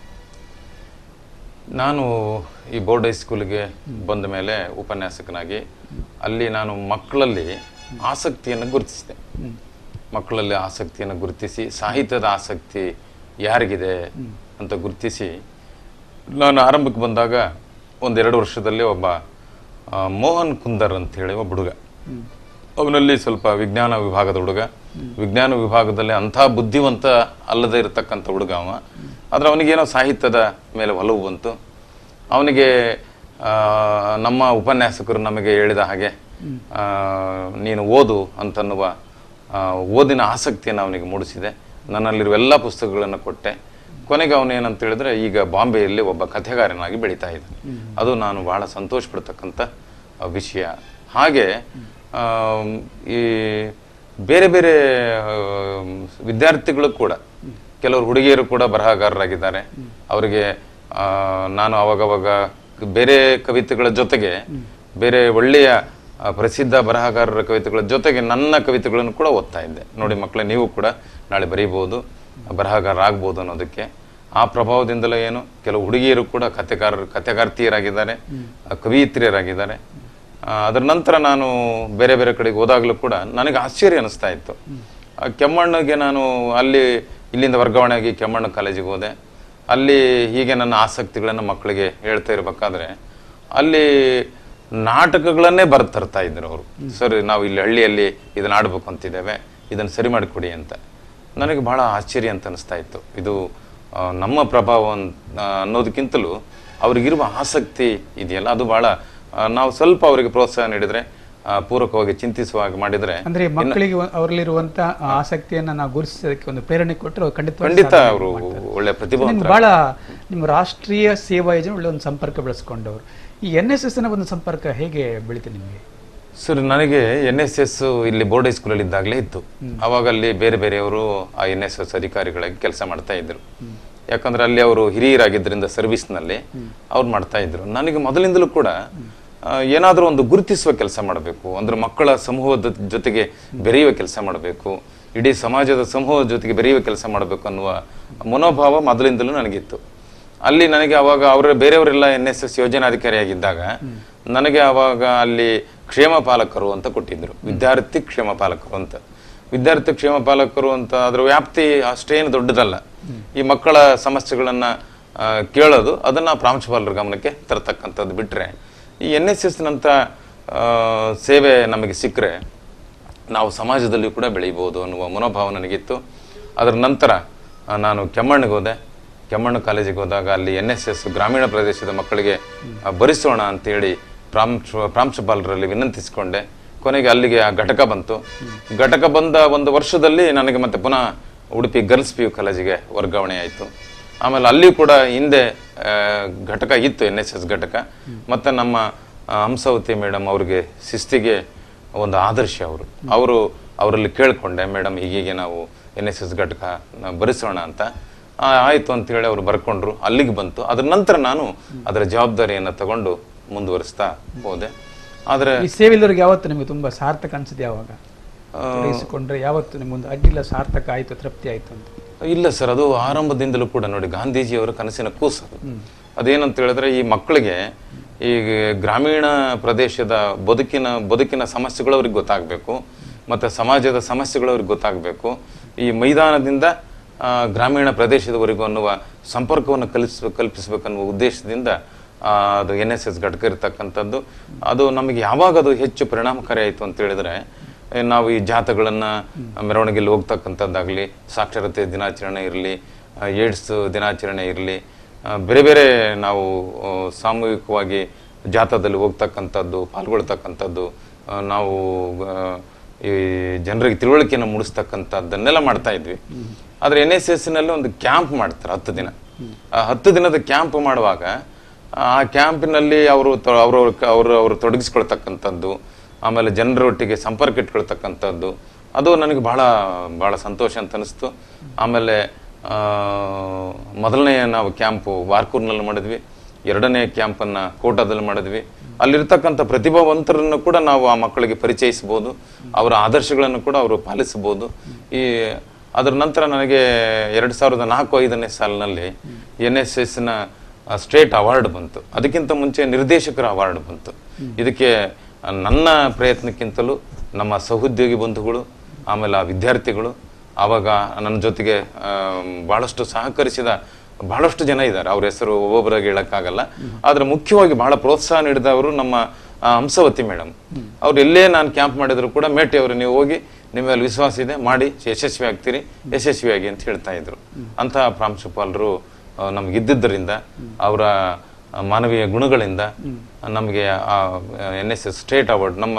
ನಾನು ಈ ಬೋರ್ಡ್ ಹೈಸ್ಕೂಲ್ಗೆ ಬಂದ ಮೇಲೆ ಉಪನ್ಯಾಸಕನಾಗಿ ಅಲ್ಲಿ ನಾನು ಮಕ್ಕಳಲ್ಲಿ ಆಸಕ್ತಿಯನ್ನು ಗುರುತಿಸಿದೆ ಮಕ್ಕಳಲ್ಲಿ ಆಸಕ್ತಿಯನ್ನು ಗುರುತಿಸಿ ಸಾಹಿತ್ಯದ ಆಸಕ್ತಿ ಯಾರಿಗಿದೆ ಅಂತ ಗುರುತಿಸಿ ನಾನು ಆರಂಭಕ್ಕೆ ಬಂದಾಗ ಒಂದೆರಡು ವರ್ಷದಲ್ಲಿ ಒಬ್ಬ ಆ, ಮೋಹನ್ ಕುಂದರ್ ಅಂತ ಹೇಳಿ ಒಬ್ಬ ಹುಡುಗ ಅವನಲ್ಲಿ ಸ್ವಲ್ಪ ವಿಜ್ಞಾನ ವಿಭಾಗದ ಹುಡುಗ ವಿಜ್ಞಾನ ವಿಭಾಗದಲ್ಲಿ ಅಂಥ ಬುದ್ಧಿವಂತ ಅಲ್ಲದೆ ಇರತಕ್ಕಂಥ ಹುಡುಗ ಅವ ಆದ್ರೆ ಅವನಿಗೇನೋ ಸಾಹಿತ್ಯದ ಮೇಲೆ ಒಲವು ಬಂತು ಅವನಿಗೆ ಆ, ನಮ್ಮ ಉಪನ್ಯಾಸಕರು ನಮಗೆ ಹೇಳಿದ ಹಾಗೆ ಆ, ನೀನು ಓದು ಅಂತನ್ನುವ ಆ, ಓದಿನ ಆಸಕ್ತಿಯನ್ನು ಅವನಿಗೆ ಮೂಡಿಸಿದೆ ನನ್ನಲ್ಲಿರುವ ಎಲ್ಲ ಪುಸ್ತಕಗಳನ್ನು ಕೊಟ್ಟೆ ಕೊನೆಗೆ ಅವನು ಏನಂತ ಹೇಳಿದ್ರೆ ಈಗ ಬಾಂಬೆಯಲ್ಲಿ ಒಬ್ಬ ಕಥೆಗಾರನಾಗಿ ಬೆಳೀತಾ ಇದ್ದಾನೆ ಅದು ನಾನು ಬಹಳ ಸಂತೋಷ ಪಡ್ತಕ್ಕಂಥ ಆ, ವಿಷಯ ಹಾಗೆ ಆಮ್, ಈ ಬೇರೆ ಬೇರೆ ಆಮ್, ವಿದ್ಯಾರ್ಥಿಗಳು ಕೂಡ ಕೆಲವರು ಹುಡುಗಿಯರು ಕೂಡ ಬರಹಗಾರರಾಗಿದ್ದಾರೆ ಅವರಿಗೆ ಆ, ನಾನು ಅವಾಗವಾಗ ಬೇರೆ ಕವಿತೆಗಳ ಜೊತೆಗೆ ಬೇರೆ ಒಳ್ಳೆಯ ಆ, ಪ್ರಸಿದ್ಧ ಬರಹಗಾರರ ಕವಿತೆಗಳ ಜೊತೆಗೆ ನನ್ನ ಕವಿತೆಗಳನ್ನು ಕೂಡ ಓದ್ತಾ ಇದ್ದೆ ನೋಡಿ ಮಕ್ಕಳೇ ನೀವು ಕೂಡ ನಾಳೆ ಬರೀಬಹುದು ಬರಹಗಾರ ಆಗ್ಬೋದು ಅನ್ನೋದಕ್ಕೆ ಆ ಪ್ರಭಾವದಿಂದಲೇ ಏನು ಕೆಲವು ಹುಡುಗಿಯರು ಕೂಡ ಕಥೆಗಾರರು ಕಥೆಗಾರ್ತಿಯರಾಗಿದ್ದಾರೆ ಆ, ಕವಿಯಿತ್ರಿಯರಾಗಿದ್ದಾರೆ ಆ, ಅದರ ನಂತರ ನಾನು ಬೇರೆ ಬೇರೆ ಕಡೆಗೆ ಹೋದಾಗಲೂ ಕೂಡ ನನಗೆ ಆಶ್ಚರ್ಯ ಅನಿಸ್ತಾ ಇತ್ತು ಆ, ಕೆಮ್ಮಣ್ಣಿಗೆ ನಾನು ಅಲ್ಲಿ ಇಲ್ಲಿಂದ ವರ್ಗಾವಣೆ ಆಗಿ ಕೆಮ್ಮಣ್ಣು ಕಾಲೇಜಿಗೆ ಹೋದೆ ಅಲ್ಲಿ ಹೀಗೆ ನನ್ನ ಆಸಕ್ತಿಗಳನ್ನು ಮಕ್ಕಳಿಗೆ ಹೇಳ್ತಾ ಇರಬೇಕಾದ್ರೆ ಅಲ್ಲಿ ನಾಟಕಗಳನ್ನೇ ಬರೆದು ತರ್ತಾ ಇದ್ರು ಅವರು ಸರ್ ನಾವು ಇಲ್ಲಿ ಹಳ್ಳಿಯಲ್ಲಿ ಇದನ್ನ ಆಡ್ಬೇಕು ಅಂತಿದ್ದೇವೆ ಇದನ್ನು ಸರಿ ಮಾಡಿಕೊಡಿ ಅಂತ ನನಗೆ ಬಹಳ ಆಶ್ಚರ್ಯ ಅಂತ ಅನಿಸ್ತಾ ಇತ್ತು ಇದು ಆ, ನಮ್ಮ ಪ್ರಭಾವ ಅನ್- ಆ, ಅನ್ನೋದಕ್ಕಿಂತಲೂ ಅವ್ರಿಗಿರುವ ಆಸಕ್ತಿ ಇದೆಯಲ್ಲ ಅದು ಬಹಳ ಆ, ನಾವು ಸ್ವಲ್ಪ ಅವರಿಗೆ ಪ್ರೋತ್ಸಾಹ ನೀಡಿದ್ರೆ ಆ, ಪೂರಕವಾಗಿ ಚಿಂತಿಸುವ ಹಾಗೆ ಮಾಡಿದ್ರೆ ಅಂದ್ರೆ ಮಕ್ಕಳಿಗೆ ಅವರಲ್ಲಿರುವಂತ ಆಸಕ್ತಿಯನ್ನ ನಾವು ಗುರುತಿಸೋದಕ್ಕೆ ಒಂದು ಪ್ರೇರಣೆ ಕೊಟ್ಟರೆ ಅವ್ರು ಖಂಡಿತ ಖಂಡಿತ ಅವರು ಒಳ್ಳೆ ಪ್ರತಿಭಾ ನಿಮ್ಗೆ ಬಹಳ ನಿಮ್ಮ ರಾಷ್ಟ್ರೀಯ ಸೇವಾ ಯೋಜನೆ ಒಳ್ಳೆ ಒಂದು ಸಂಪರ್ಕ ಬೆಳೆಸ್ಕೊಂಡವರು ಈ ಎನ್ ಎಸ್ ಎಸ್ ನ ಒಂದು ಸಂಪರ್ಕ ಹೇಗೆ ಬೆಳೀತು ನಿಮಗೆ ಸರ್ ನನಗೆ ಎನ್ ಎಸ್ ಎಸ್ ಇಲ್ಲಿ ಬೋರ್ಡ್ ಹೈಸ್ಕೂಲಲ್ಲಿ ಇದ್ದಾಗಲೇ ಇತ್ತು ಅವಾಗ ಅಲ್ಲಿ ಬೇರೆ ಬೇರೆಯವರು ಆ ಎನ್ ಎಸ್ ಎಸ್ ಅಧಿಕಾರಿಗಳಾಗಿ ಕೆಲಸ ಮಾಡ್ತಾ ಇದ್ರು ಯಾಕಂದ್ರೆ ಅಲ್ಲಿ ಅವರು ಹಿರಿಯರಾಗಿದ್ದರಿಂದ ಸರ್ವಿಸ್ನಲ್ಲಿ ಅವ್ರು ಮಾಡ್ತಾ ಇದ್ರು ನನಗೆ ಮೊದಲಿಂದಲೂ ಕೂಡ ಆ, ಏನಾದ್ರೂ ಒಂದು ಗುರುತಿಸುವ ಕೆಲಸ ಮಾಡಬೇಕು ಅಂದ್ರೆ ಮಕ್ಕಳ ಸಮೂಹದ ಜೊತೆಗೆ ಬೆರೆಯುವ ಕೆಲಸ ಮಾಡಬೇಕು ಇಡೀ ಸಮಾಜದ ಸಮೂಹದ ಜೊತೆಗೆ ಬೆರೆಯುವ ಕೆಲಸ ಮಾಡಬೇಕು ಅನ್ನುವ ಮನೋಭಾವ ಮೊದಲಿಂದಲೂ ನನಗಿತ್ತು ಅಲ್ಲಿ ನನಗೆ ಅವಾಗ ಅವರ ಬೇರೆಯವರೆಲ್ಲ ಎನ್ ಎಸ್ ಎಸ್ ಯೋಜನಾಧಿಕಾರಿಯಾಗಿದ್ದಾಗ ನನಗೆ ಅವಾಗ ಅಲ್ಲಿ ಕ್ಷೇಮ ಪಾಲಕರು ಅಂತ ಕೊಟ್ಟಿದ್ರು ವಿದ್ಯಾರ್ಥಿ ಕ್ಷೇಮ ಪಾಲಕರು ಅಂತ ವಿದ್ಯಾರ್ಥಿ ಕ್ಷೇಮ ಪಾಲಕರು ಅಂತ ಅದ್ರ ವ್ಯಾಪ್ತಿ ಅಷ್ಟೇನು ದೊಡ್ಡದಲ್ಲ ಈ ಮಕ್ಕಳ ಸಮಸ್ಯೆಗಳನ್ನ ಆ, ಕೇಳೋದು ಅದನ್ನ ಪ್ರಾಂಶುಪಾಲರ ಗಮನಕ್ಕೆ ತರತಕ್ಕಂಥದ್ದು ಬಿಟ್ರೆ ಈ ಎನ್ ಎಸ್ ಎಸ್ ನಂತ ಆ, ಸೇವೆ ನಮಗೆ ಸಿಕ್ಕರೆ ನಾವು ಸಮಾಜದಲ್ಲಿ ಕೂಡ ಬೆಳೀಬೋದು ಅನ್ನುವ ಮನೋಭಾವ ನನಗಿತ್ತು ಅದರ ನಂತರ ಆ, ನಾನು ಕೆಮ್ಮಣ್ಣಿಗೆ ಹೋದೆ ಕೆಮ್ಮಣ್ಣು ಕಾಲೇಜಿಗೆ ಹೋದಾಗ ಅಲ್ಲಿ ಎನ್ ಎಸ್ ಎಸ್ ಗ್ರಾಮೀಣ ಪ್ರದೇಶದ ಮಕ್ಕಳಿಗೆ ಆ, ಬರಿಸೋಣ ಅಂತೇಳಿ ಪ್ರಾಂಶು ಪ್ರಾಂಶುಪಾಲರಲ್ಲಿ ವಿನಂತಿಸಿಕೊಂಡೆ ಕೊನೆಗೆ ಅಲ್ಲಿಗೆ ಆ ಘಟಕ ಬಂತು ಘಟಕ ಬಂದ ಒಂದು ವರ್ಷದಲ್ಲಿ ನನಗೆ ಮತ್ತೆ ಪುನಃ ಉಡುಪಿ ಗರ್ಲ್ಸ್ ಪಿ ಯು ಕಾಲೇಜಿಗೆ ವರ್ಗಾವಣೆ ಆಯಿತು ಆಮೇಲೆ ಅಲ್ಲಿ ಕೂಡ ಹಿಂದೆ ಆ, ಘಟಕ ಇತ್ತು ಎನ್ ಎಸ್ ಎಸ್ ಘಟಕ ಮತ್ತೆ ನಮ್ಮ ಆ, ಹಂಸಾವತಿ ಮೇಡಮ್ ಅವ್ರಿಗೆ ಶಿಸ್ತಿಗೆ ಒಂದು ಆದರ್ಶ ಅವರು ಅವರು ಅವರಲ್ಲಿ ಕೇಳ್ಕೊಂಡೆ ಮೇಡಮ್ ಹೀಗೀಗೆ ನಾವು ಎನ್ ಎಸ್ ಎಸ್ ಘಟಕ ನ ಭರಿಸೋಣ ಅಂತ ಆ, ಆಯ್ತು ಅಂತ ಹೇಳಿ ಅವರು ಬರ್ಕೊಂಡ್ರು ಅಲ್ಲಿಗೆ ಬಂತು ಅದ್ರ ನಂತರ ನಾನು ಅದರ ಜವಾಬ್ದಾರಿಯನ್ನು ತಗೊಂಡು ಮುಂದುವರಿಸ್ತಾ ಹೋದೆ ಆದರೆ ಈ ಸೇವೆಲ್ಲರಿಗೆ ಯಾವತ್ತು ನಿಮಗೆ ತುಂಬಾ ಸಾರ್ಥಕ ಅನ್ಸುತ್ತೆ ಯಾವಾಗ ತೊಡಗಿಸಿಕೊಂಡ್ರೆ ಯಾವತ್ತು ನಿಮ್ಗೊಂದು ಅಡ್ಡಿಲ್ಲ ಸಾರ್ಥಕ ಆಯ್ತು ತೃಪ್ತಿ ಆಯ್ತು ಅಂತ ಇಲ್ಲ ಸರ್ ಅದು ಆರಂಭದಿಂದಲೂ ಕೂಡ ನೋಡಿ ಗಾಂಧೀಜಿಯವರ ಕನಸಿನ ಕೂಸು ಅದು ಅದೇನಂತ ಹೇಳಿದ್ರೆ ಈ ಮಕ್ಕಳಿಗೆ ಈ ಗ್ರಾಮೀಣ ಪ್ರದೇಶದ ಬದುಕಿನ ಬದುಕಿನ ಸಮಸ್ಯೆಗಳು ಅವ್ರಿಗೆ ಗೊತ್ತಾಗಬೇಕು ಮತ್ತೆ ಸಮಾಜದ ಸಮಸ್ಯೆಗಳು ಅವ್ರಿಗೆ ಗೊತ್ತಾಗಬೇಕು ಈ ಮೈದಾನದಿಂದ ಆ, ಗ್ರಾಮೀಣ ಪ್ರದೇಶದವರೆಗೂ ಅನ್ನುವ ಸಂಪರ್ಕವನ್ನು ಕಲಿಸ ಕಲ್ಪಿಸಬೇಕನ್ನುವ ಉದ್ದೇಶದಿಂದ ಆ, ಅದು ಎನ್ ಎಸ್ ಎಸ್ ಘಟಕ ಇರತಕ್ಕಂಥದ್ದು ಅದು ನಮಗೆ ಯಾವಾಗ ಅದು ಹೆಚ್ಚು ಪರಿಣಾಮಕಾರಿ ಆಯಿತು ಅಂತ ಹೇಳಿದ್ರೆ ಏ, ನಾವು ಈ ಜಾಥಾಗಳನ್ನ ಮೆರವಣಿಗೆಯಲ್ಲಿ ಹೋಗ್ತಕ್ಕಂಥದ್ದಾಗಲಿ ಸಾಕ್ಷರತೆ ದಿನಾಚರಣೆ ಇರಲಿ ಏಡ್ಸ್ ದಿನಾಚರಣೆ ಇರಲಿ ಬೇರೆ ಬೇರೆ ನಾವು ಆ, ಸಾಮೂಹಿಕವಾಗಿ ಜಾಥಾದಲ್ಲಿ ಹೋಗ್ತಕ್ಕಂಥದ್ದು ಪಾಲ್ಗೊಳ್ತಕ್ಕಂಥದ್ದು ಆ, ನಾವು ಆ, ಈ ಜನರಿಗೆ ತಿಳುವಳಿಕೆಯನ್ನು ಮೂಡಿಸ್ತಕ್ಕಂಥದ್ದನ್ನೆಲ್ಲ ಮಾಡ್ತಾ ಇದ್ವಿ ಆದರೆ ಎನ್ ಎಸ್ ಎಸ್ನಲ್ಲಿ ಒಂದು ಕ್ಯಾಂಪ್ ಮಾಡ್ತಾರೆ ಹತ್ತು ದಿನ ಆ ಹತ್ತು ದಿನದ ಕ್ಯಾಂಪ್ ಮಾಡುವಾಗ ಆ ಕ್ಯಾಂಪಿನಲ್ಲಿ ಅವರು ಅವರು ಅವರು ಅವರು ತೊಡಗಿಸ್ಕೊಳ್ತಕ್ಕಂಥದ್ದು ಆಮೇಲೆ ಜನರೊಟ್ಟಿಗೆ ಸಂಪರ್ಕ ಇಟ್ಕೊಳ್ತಕ್ಕಂಥದ್ದು ಅದು ನನಗೆ ಬಹಳ ಬಹಳ ಸಂತೋಷ ಅಂತ ಅನಿಸ್ತು ಆಮೇಲೆ ಆ, ಮೊದಲನೆಯ ನಾವು ಕ್ಯಾಂಪು ವಾರ್ಕೂರ್ನಲ್ಲಿ ಮಾಡಿದ್ವಿ ಎರಡನೇ ಕ್ಯಾಂಪನ್ನು ಕೋಟಾದಲ್ಲಿ ಮಾಡಿದ್ವಿ ಅಲ್ಲಿರ್ತಕ್ಕಂಥ ಪ್ರತಿಭಾವಂತರನ್ನು ಕೂಡ ನಾವು ಆ ಮಕ್ಕಳಿಗೆ ಪರಿಚಯಿಸ್ಬೋದು ಅವರ ಆದರ್ಶಗಳನ್ನು ಕೂಡ ಅವರು ಪಾಲಿಸಬಹುದು ಈ ಅದರ ನಂತರ ನನಗೆ ಎರಡು ಸಾವಿರದ ನಾಲ್ಕು ಐದನೇ ಸಾಲಿನಲ್ಲಿ ಎನ್ ಎಸ್ ಎಸ್ನ ಸ್ಟೇಟ್ ಅವಾರ್ಡ್ ಬಂತು ಅದಕ್ಕಿಂತ ಮುಂಚೆ ನಿರ್ದೇಶಕರ ಅವಾರ್ಡ್ ಬಂತು ಇದಕ್ಕೆ ಆ, ನನ್ನ ಪ್ರಯತ್ನಕ್ಕಿಂತಲೂ ನಮ್ಮ ಸಹೋದ್ಯೋಗಿ ಬಂಧುಗಳು ಆಮೇಲೆ ಆ ವಿದ್ಯಾರ್ಥಿಗಳು ಆವಾಗ ನನ್ನ ಜೊತೆಗೆ ಆ, ಬಹಳಷ್ಟು ಸಹಕರಿಸಿದ ಬಹಳಷ್ಟು ಜನ ಇದ್ದಾರೆ ಅವ್ರ ಹೆಸರು ಒಬ್ಬೊಬ್ಬರಾಗಿ ಹೇಳಕ್ಕಾಗಲ್ಲ ಆದ್ರೆ ಮುಖ್ಯವಾಗಿ ಬಹಳ ಪ್ರೋತ್ಸಾಹ ನೀಡಿದವರು ನಮ್ಮ ಆ, ಹಂಸವತಿ ಮೇಡಮ್ ಅವ್ರು ಎಲ್ಲೇ ನಾನು ಕ್ಯಾಂಪ್ ಮಾಡಿದ್ರು ಕೂಡ ಮೇಟಿ ಅವರು ನೀವು ಹೋಗಿ ನಿಮ್ಮ ಮೇಲೆ ವಿಶ್ವಾಸ ಇದೆ ಮಾಡಿ ಯಶಸ್ವಿ ಆಗ್ತೀರಿ ಯಶಸ್ವಿಯಾಗಿ ಅಂತ ಹೇಳ್ತಾ ಇದ್ರು ಅಂತಹ ಪ್ರಾಂಶುಪಾಲರು ಆ, ನಮ್ಗಿದ್ದಿದ್ದರಿಂದ ಅವರ ಆ, ಮಾನವೀಯ ಗುಣಗಳಿಂದ ನಮಗೆ N S S state award ನಮ್ಮ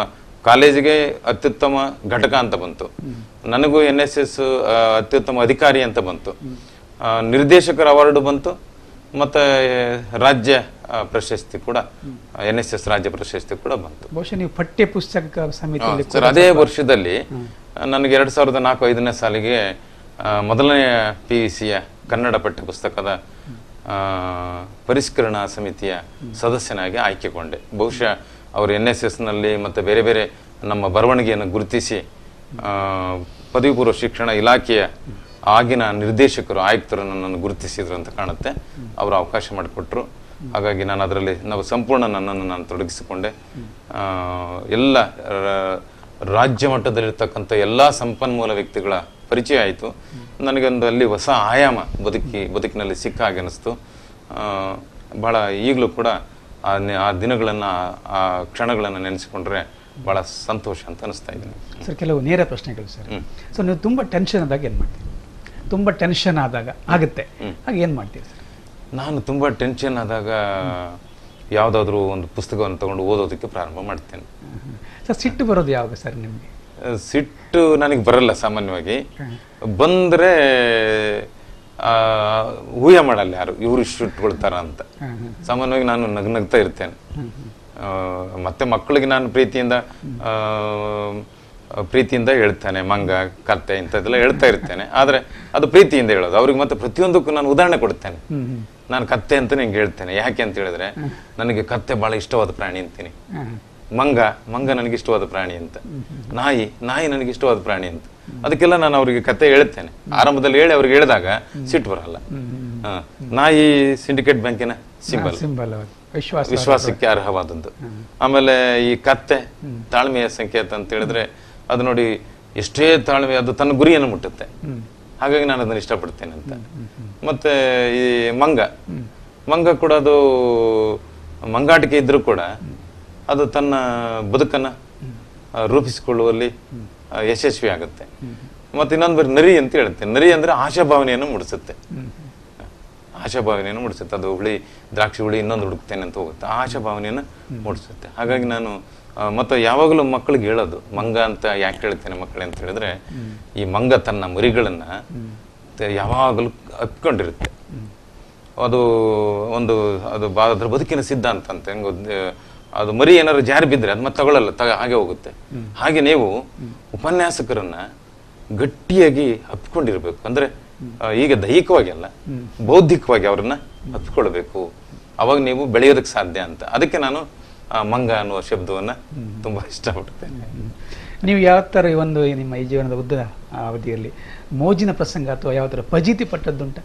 ಕಾಲೇಜಿಗೆ ಅತ್ಯುತ್ತಮ ಘಟಕ ಅಂತ ಬಂತು ನನಗೂ ಎನ್ ಎಸ್ ಎಸ್ ಅತ್ಯುತ್ತಮ ಅಧಿಕಾರಿ ಅಂತ ಬಂತು ಆ, ನಿರ್ದೇಶಕರ ಅವಾರ್ಡ್ ಬಂತು ಮತ್ತೆ ರಾಜ್ಯ ಆ, ಪ್ರಶಸ್ತಿ ಕೂಡ ಎನ್ ಎಸ್ ಎಸ್ ರಾಜ್ಯ ಪ್ರಶಸ್ತಿ ಕೂಡ ಬಂತು ಬಹುಶಃ ನೀವು ಪಠ್ಯ ಪುಸ್ತಕ ಸಮಿತಿಯಲ್ಲಿ ಸರ್ ಅದೇ ವರ್ಷದಲ್ಲಿ ನನಗೆ ಎರಡ್ ಸಾವಿರದ ನಾಲ್ಕು ಐದನೇ ಸಾಲಿಗೆ ಆ, ಮೊದಲನೇ ಪಿ ಯು ಸಿಯ ಕನ್ನಡ ಪಠ್ಯ ಪುಸ್ತಕದ ಆ, ಪರಿಷ್ಕರಣಾ ಸಮಿತಿಯ ಸದಸ್ಯನಾಗಿ ಆಯ್ಕೆಗೊಂಡೆ ಬಹುಶಃ ಅವರು ಎನ್ ಎಸ್ ಎಸ್ನಲ್ಲಿ ಮತ್ತು ಬೇರೆ ಬೇರೆ ನಮ್ಮ ಬರವಣಿಗೆಯನ್ನು ಗುರುತಿಸಿ ಆ, ಪದವಿ ಪೂರ್ವ ಶಿಕ್ಷಣ ಇಲಾಖೆಯ ಆಗಿನ ನಿರ್ದೇಶಕರು ಆಯುಕ್ತರು ನನ್ನನ್ನು ಗುರುತಿಸಿದ್ರು ಅಂತ ಕಾಣುತ್ತೆ ಅವರು ಅವಕಾಶ ಮಾಡಿಕೊಟ್ರು ಹಾಗಾಗಿ ನಾನು ಅದರಲ್ಲಿ ನಾವು ಸಂಪೂರ್ಣ ನನ್ನನ್ನು ನಾನು ತೊಡಗಿಸಿಕೊಂಡೆ ಆ, ಎಲ್ಲ ರ- ರಾಜ್ಯ ಮಟ್ಟದಲ್ಲಿರ್ತಕ್ಕಂಥ ಎಲ್ಲ ಸಂಪನ್ಮೂಲ ವ್ಯಕ್ತಿಗಳ ಪರಿಚಯ ಆಯಿತು ನನಗೊಂದು ಅಲ್ಲಿ ಹೊಸ ಆಯಾಮ ಬದುಕಿ ಬದುಕಿನಲ್ಲಿ ಸಿಕ್ಕ ಹಾಗೆ ಅನಿಸ್ತು ಆ, ಬಹಳ ಈಗಲೂ ಕೂಡ ಆ ನೆ- ಆ ದಿನಗಳನ್ನು ಆ ಕ್ಷಣಗಳನ್ನು ನೆನೆಸಿಕೊಂಡ್ರೆ ಬಹಳ ಸಂತೋಷ ಅಂತ ಅನಿಸ್ತಾ ಇದ್ದೀನಿ ಸರ್ ಕೆಲವು ನೇರ ಪ್ರಶ್ನೆಗಳು ಸರ್ ಸೊ ನೀವು ತುಂಬ ಟೆನ್ಷನ್ ಆದಾಗ ಏನು ಮಾಡ್ತೀರಿ ತುಂಬ ಟೆನ್ಷನ್ ಆದಾಗ ಆಗುತ್ತೆ ಆಗ ಏನು ಮಾಡ್ತೀರಿ ಸರ್ ನಾನು ತುಂಬ ಟೆನ್ಷನ್ ಆದಾಗ ಯಾವುದಾದ್ರೂ ಒಂದು ಪುಸ್ತಕವನ್ನು ತಗೊಂಡು ಓದೋದಕ್ಕೆ ಪ್ರಾರಂಭ ಮಾಡ್ತೇನೆ ಸರ್ ಸಿಟ್ಟು ಬರೋದು ಯಾವಾಗ ಸರ್ ನಿಮಗೆ ಆ, ಸಿಟ್ಟು ನನಗೆ ಬರಲ್ಲ ಸಾಮಾನ್ಯವಾಗಿ ಬಂದರೆ ಊಹೆ ಮಾಡಲ್ಲ ಯಾರು ಇವರು ಇಷ್ಟು ಇಟ್ಕೊಳ್ತಾರ ಅಂತ ಸಾಮಾನ್ಯವಾಗಿ ನಾನು ನಗ್ ನಗ್ತಾ ಇರ್ತೇನೆ ಆ, ಮತ್ತೆ ಮಕ್ಕಳಿಗೆ ನಾನು ಪ್ರೀತಿಯಿಂದ ಆ, ಪ್ರೀತಿಯಿಂದ ಹೇಳ್ತಾನೆ ಮಂಗ ಕತ್ತೆ ಇಂಥದ್ದೆಲ್ಲ ಹೇಳ್ತಾ ಇರ್ತೇನೆ ಆದರೆ ಅದು ಪ್ರೀತಿಯಿಂದ ಹೇಳೋದು ಅವ್ರಿಗೆ ಮತ್ತೆ ಪ್ರತಿಯೊಂದಕ್ಕೂ ನಾನು ಉದಾಹರಣೆ ಕೊಡ್ತೇನೆ ನಾನು ಕತ್ತೆ ಅಂತ ನಿಂಗೆ ಹೇಳ್ತೇನೆ ಯಾಕೆ ಅಂತ ಹೇಳಿದ್ರೆ ನನಗೆ ಕತ್ತೆ ಬಹಳ ಇಷ್ಟವಾದ ಪ್ರಾಣಿ ಅಂತೀನಿ ಮಂಗ ಮಂಗ ನನಗೆ ಇಷ್ಟವಾದ ಪ್ರಾಣಿ ಅಂತ ನಾಯಿ ನಾಯಿ ನನಗೆ ಇಷ್ಟವಾದ ಪ್ರಾಣಿ ಅಂತ ಅದಕ್ಕೆಲ್ಲ ನಾನು ಅವರಿಗೆ ಕತೆ ಹೇಳ್ತೇನೆ ಆರಂಭದಲ್ಲಿ ಹೇಳಿ ಅವ್ರಿಗೆ ಹೇಳಿದಾಗ ಸಿಟ್ಟು ಬರಲ್ಲ ಹ. ನಾಯಿ ಸಿಂಡಿಕೇಟ್ ಬ್ಯಾಂಕಿನ ಸಿಂಬಲ್ ಸಿಂಬಲ್ ವಿಶ್ವಾಸ ವಿಶ್ವಾಸಕ್ಕೆ ಅರ್ಹವಾದದ್ದು ಆಮೇಲೆ ಈ ಕತ್ತೆ ತಾಳ್ಮೆಯ ಸಂಕೇತ ಅಂತ ಹೇಳಿದ್ರೆ ಅದು ನೋಡಿ ಎಷ್ಟೇ ತಾಳ್ಮೆ ಅದು ತನ್ನ ಗುರಿಯನ್ನು ಮುಟ್ಟುತ್ತೆ ಹಾಗಾಗಿ ನಾನು ಅದನ್ನು ಇಷ್ಟಪಡ್ತೇನೆ ಅಂತ ಮತ್ತೆ ಈ ಮಂಗ ಮಂಗ ಕೂಡ ಅದು ಮಂಗಾಟಿಕೆ ಇದ್ರೂ ಕೂಡ ಅದು ತನ್ನ ಬದುಕನ್ನ ಆ, ರೂಪಿಸಿಕೊಳ್ಳುವಲ್ಲಿ ಆ, ಯಶಸ್ವಿ ಆಗುತ್ತೆ ಮತ್ತೆ ಇನ್ನೊಂದು ಬರೀ ನರಿ ಅಂತ ಹೇಳುತ್ತೆ ನರಿ ಅಂದ್ರೆ ಆಶಾಭಾವನೆಯನ್ನು ಮೂಡಿಸುತ್ತೆ ಆಶಾಭಾವನೆಯನ್ನು ಮೂಡಿಸುತ್ತೆ ಅದು ಹುಳಿ ದ್ರಾಕ್ಷಿ ಹುಳಿ ಇನ್ನೊಂದು ಹುಡುಕ್ತೇನೆ ಅಂತ ಹೋಗುತ್ತೆ ಆ ಆಶಾಭಾವನೆಯನ್ನು ಮೂಡಿಸುತ್ತೆ ಹಾಗಾಗಿ ನಾನು ಆ, ಮತ್ತೆ ಯಾವಾಗಲೂ ಮಕ್ಕಳಿಗೆ ಹೇಳೋದು ಮಂಗ ಅಂತ ಯಾಕೆ ಹೇಳ್ತೇನೆ ಮಕ್ಕಳೇ ಅಂತ ಹೇಳಿದ್ರೆ ಈ ಮಂಗ ತನ್ನ ಮರಿಗಳನ್ನ ತ- ಯಾವಾಗಲೂ ಅಪ್ಕೊಂಡಿರುತ್ತೆ ಅದು ಒಂದು ಅದು ಬಾ ಅದ್ರ ಬದುಕಿನ ಸಿದ್ಧಾಂತ ಅಂತ ಹೆಂಗ್ ಗೊತ್ತ- ಅದು ಮರಿ ಏನಾದ್ರು ಜಾರಿ ಬಿದ್ದರೆ ಅದು ಮತ್ತೆ ತಗೊಳ್ಳಲ್ಲ ತಗ ಹಾಗೆ ಹೋಗುತ್ತೆ ಹಾಗೆ ನೀವು ಉಪನ್ಯಾಸಕರನ್ನ ಗಟ್ಟಿಯಾಗಿ ಅಪ್ಕೊಂಡಿರ್ಬೇಕು ಅಂದ್ರೆ ಆ, ಈಗ ದೈಹಿಕವಾಗಿ ಅಲ್ಲ ಬೌದ್ಧಿಕವಾಗಿ ಅವರನ್ನ ಅಪ್ಕೊಳ್ಬೇಕು ಅವಾಗ ನೀವು ಬೆಳೆಯೋದಕ್ಕೆ ಸಾಧ್ಯ ಅಂತ ಅದಕ್ಕೆ ನಾನು ಆ, ಮಂಗ ಅನ್ನುವ ಶಬ್ದವನ್ನ ತುಂಬಾ ಇಷ್ಟಪಡ್ತೇನೆ ನೀವು ಯಾವ ಥರ ಈ ಒಂದು ಈ ನಿಮ್ಮ ಈ ಜೀವನದ ಉದ್ದ ಅವಧಿಯಲ್ಲಿ ಮೋಜಿನ ಪ್ರಸಂಗ ಅಥವಾ ಯಾವ ಥರ ಫಜೀತಿ ಪಟ್ಟದ್ದುಂಟ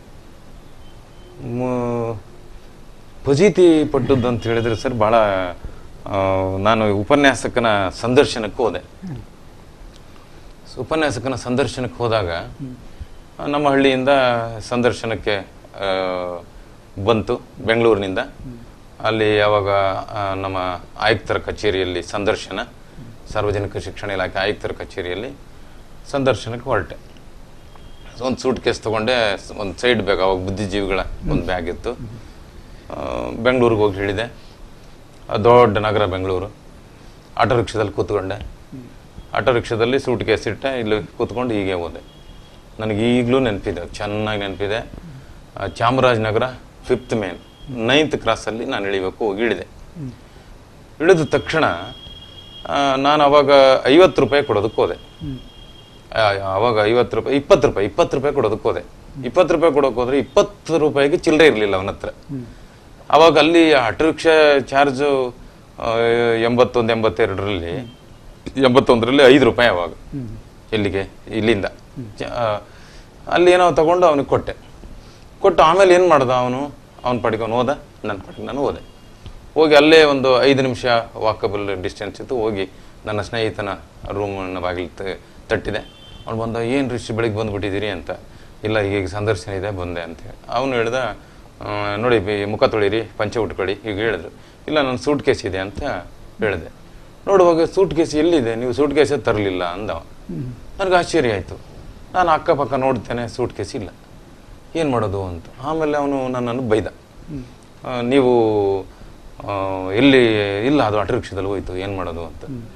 ಮ- ಫಜೀತಿ ಪಟ್ಟದ್ದು ಅಂತ ಹೇಳಿದ್ರೆ ಸರ್ ಬಹಳ ಆ, ನಾನು ಉಪನ್ಯಾಸಕನ ಸಂದರ್ಶನಕ್ಕೆ ಹೋದೆ ಉಪನ್ಯಾಸಕನ ಸಂದರ್ಶನಕ್ಕೆ ಹೋದಾಗ ಆ, ನಮ್ಮ ಹಳ್ಳಿಯಿಂದ ಸಂದರ್ಶನಕ್ಕೆ ಆ, ಬಂತು ಬೆಂಗಳೂರಿನಿಂದ ಅಲ್ಲಿ ಯಾವಾಗ ಆ, ನಮ್ಮ ಆಯುಕ್ತರ ಕಚೇರಿಯಲ್ಲಿ ಸಂದರ್ಶನ ಸಾರ್ವಜನಿಕ ಶಿಕ್ಷಣ ಇಲಾಖೆ ಆಯುಕ್ತರ ಕಚೇರಿಯಲ್ಲಿ ಸಂದರ್ಶನಕ್ಕೆ ಹೊರಟೆ ಒಂದು ಸೂಟ್ ಕೇಸ್ ತೊಗೊಂಡೆ ಒಂದು ಸೈಡ್ ಬ್ಯಾಗ್ ಅವಾಗ ಬುದ್ಧಿಜೀವಿಗಳ ಒಂದು ಬ್ಯಾಗ್ ಇತ್ತು ಆ, ಬೆಂಗಳೂರಿಗೆ ಹೋಗಿ ಹೇಳಿದೆ ಆ, ದೊಡ್ಡ ನಗರ ಬೆಂಗಳೂರು ಆಟೋ ರಿಕ್ಷಾದಲ್ಲಿ ಕೂತ್ಕೊಂಡೆ ಆಟೋ ರಿಕ್ಷಾದಲ್ಲಿ ಸೂಟ್ ಕೇಸ್ ಇಟ್ಟೆ ಇಲ್ಲಿ ಕೂತ್ಕೊಂಡು ಹೀಗೆ ಹೋದೆ ನನಗೆ ಈಗಲೂ ನೆನಪಿದೆ ಚೆನ್ನಾಗಿ ನೆನಪಿದೆ ಆ, ಚಾಮರಾಜನಗರ ಫಿಫ್ತ್ ಮೇನ್ ನೈನ್ತ್ ಕ್ರಾಸಲ್ಲಿ ನಾನು ಇಳಿಬೇಕು ಹೋಗಿ ಇಳಿದೆ ಇಳಿದ ತಕ್ಷಣ ಆ, ನಾನು ಅವಾಗ ಐವತ್ತು ರೂಪಾಯಿ ಕೊಡೋದಕ್ಕೆ ಹೋದೆ ಆ, ಅವಾಗ ಐವತ್ತು ರೂಪಾಯಿ ಇಪ್ಪತ್ತು ರೂಪಾಯಿ ಇಪ್ಪತ್ತು ರೂಪಾಯಿ ಕೊಡೋದಕ್ಕೆ ಹೋದೆ ಇಪ್ಪತ್ತು ರೂಪಾಯಿ ಕೊಡೋಕೆ ಹೋದ್ರೆ ಇಪ್ಪತ್ತು ರೂಪಾಯಿಗೆ ಚಿಲ್ಲರೆ ಇರಲಿಲ್ಲ ಅವನ ಹತ್ರ ಅವಾಗ ಅಲ್ಲಿ ಆಟೋ ರಿಕ್ಷಾ ಚಾರ್ಜು ಎಂಬತ್ತೊಂದು ಎಂಬತ್ತೆರಡರಲ್ಲಿ ಎಂಬತ್ತೊಂದರಲ್ಲಿ ಐದು ರೂಪಾಯಿ ಅವಾಗ ಎಲ್ಲಿಗೆ ಇಲ್ಲಿಂದ ಚ- ಆ, ಅಲ್ಲಿ ಏನೋ ತಗೊಂಡು ಅವನಿಗೆ ಕೊಟ್ಟೆ ಕೊಟ್ಟು ಆಮೇಲೆ ಏನು ಮಾಡ್ದ ಅವನು ಅವನ ಪಾಡಿಗೆ ಅವನು ಹೋದ ನನ್ನ ಪಾಡಿಗೆ ನಾನು ಹೋದೆ ಹೋಗಿ ಅಲ್ಲೇ ಒಂದು ಐದು ನಿಮಿಷ ವಾಕಬಲ್ ಡಿಸ್ಟೆನ್ಸ್ ಇತ್ತು ಹೋಗಿ ನನ್ನ ಸ್ನೇಹಿತನ ರೂಮನ್ನು ಬಾಗಿಲು ತ- ತಟ್ಟಿದೆ ಅವ್ನು ಬಂದ ಏನು ರಿಷಿ ಬೆಳಿಗ್ಗೆ ಬಂದುಬಿಟ್ಟಿದ್ದೀರಿ ಅಂತ ಇಲ್ಲ ಈಗ ಸಂದರ್ಶನ ಇದೆ ಬಂದೆ ಅಂತ ಹೇಳಿ ಅವನು ಹೇಳ್ದ ಆ, ನೋಡಿ ಬಿ- ಮುಖ ತೊಳೀರಿ ಪಂಚೆ ಉಟ್ಕೊಳ್ಳಿ ಈಗ ಹೇಳಿದ್ರು ಇಲ್ಲ ನನ್ನ ಸೂಟ್ ಕೇಸ್ ಇದೆ ಅಂತ ಹೇಳಿದೆ ನೋಡುವಾಗ ಸೂಟ್ ಕೇಸ್ ಎಲ್ಲಿದೆ ನೀವು ಸೂಟ್ ಕೇಸೇ ತರಲಿಲ್ಲ ಅಂದ ಅವ. ನನಗೆ ಆಶ್ಚರ್ಯ ಆಯಿತು ನಾನು ಅಕ್ಕಪಕ್ಕ ನೋಡ್ತೇನೆ ಸೂಟ್ ಕೇಸ್ ಇಲ್ಲ ಏನು ಮಾಡೋದು ಅಂತ ಆಮೇಲೆ ಅವನು ನನ್ನನ್ನು ಬೈದ ಆ, ನೀವು ಆ, ಎಲ್ಲಿ ಇಲ್ಲ ಅದು ಆಟೋ ರಿಕ್ಷಾದಲ್ಲಿ ಹೋಯ್ತು ಏನು ಮಾಡೋದು ಅಂತ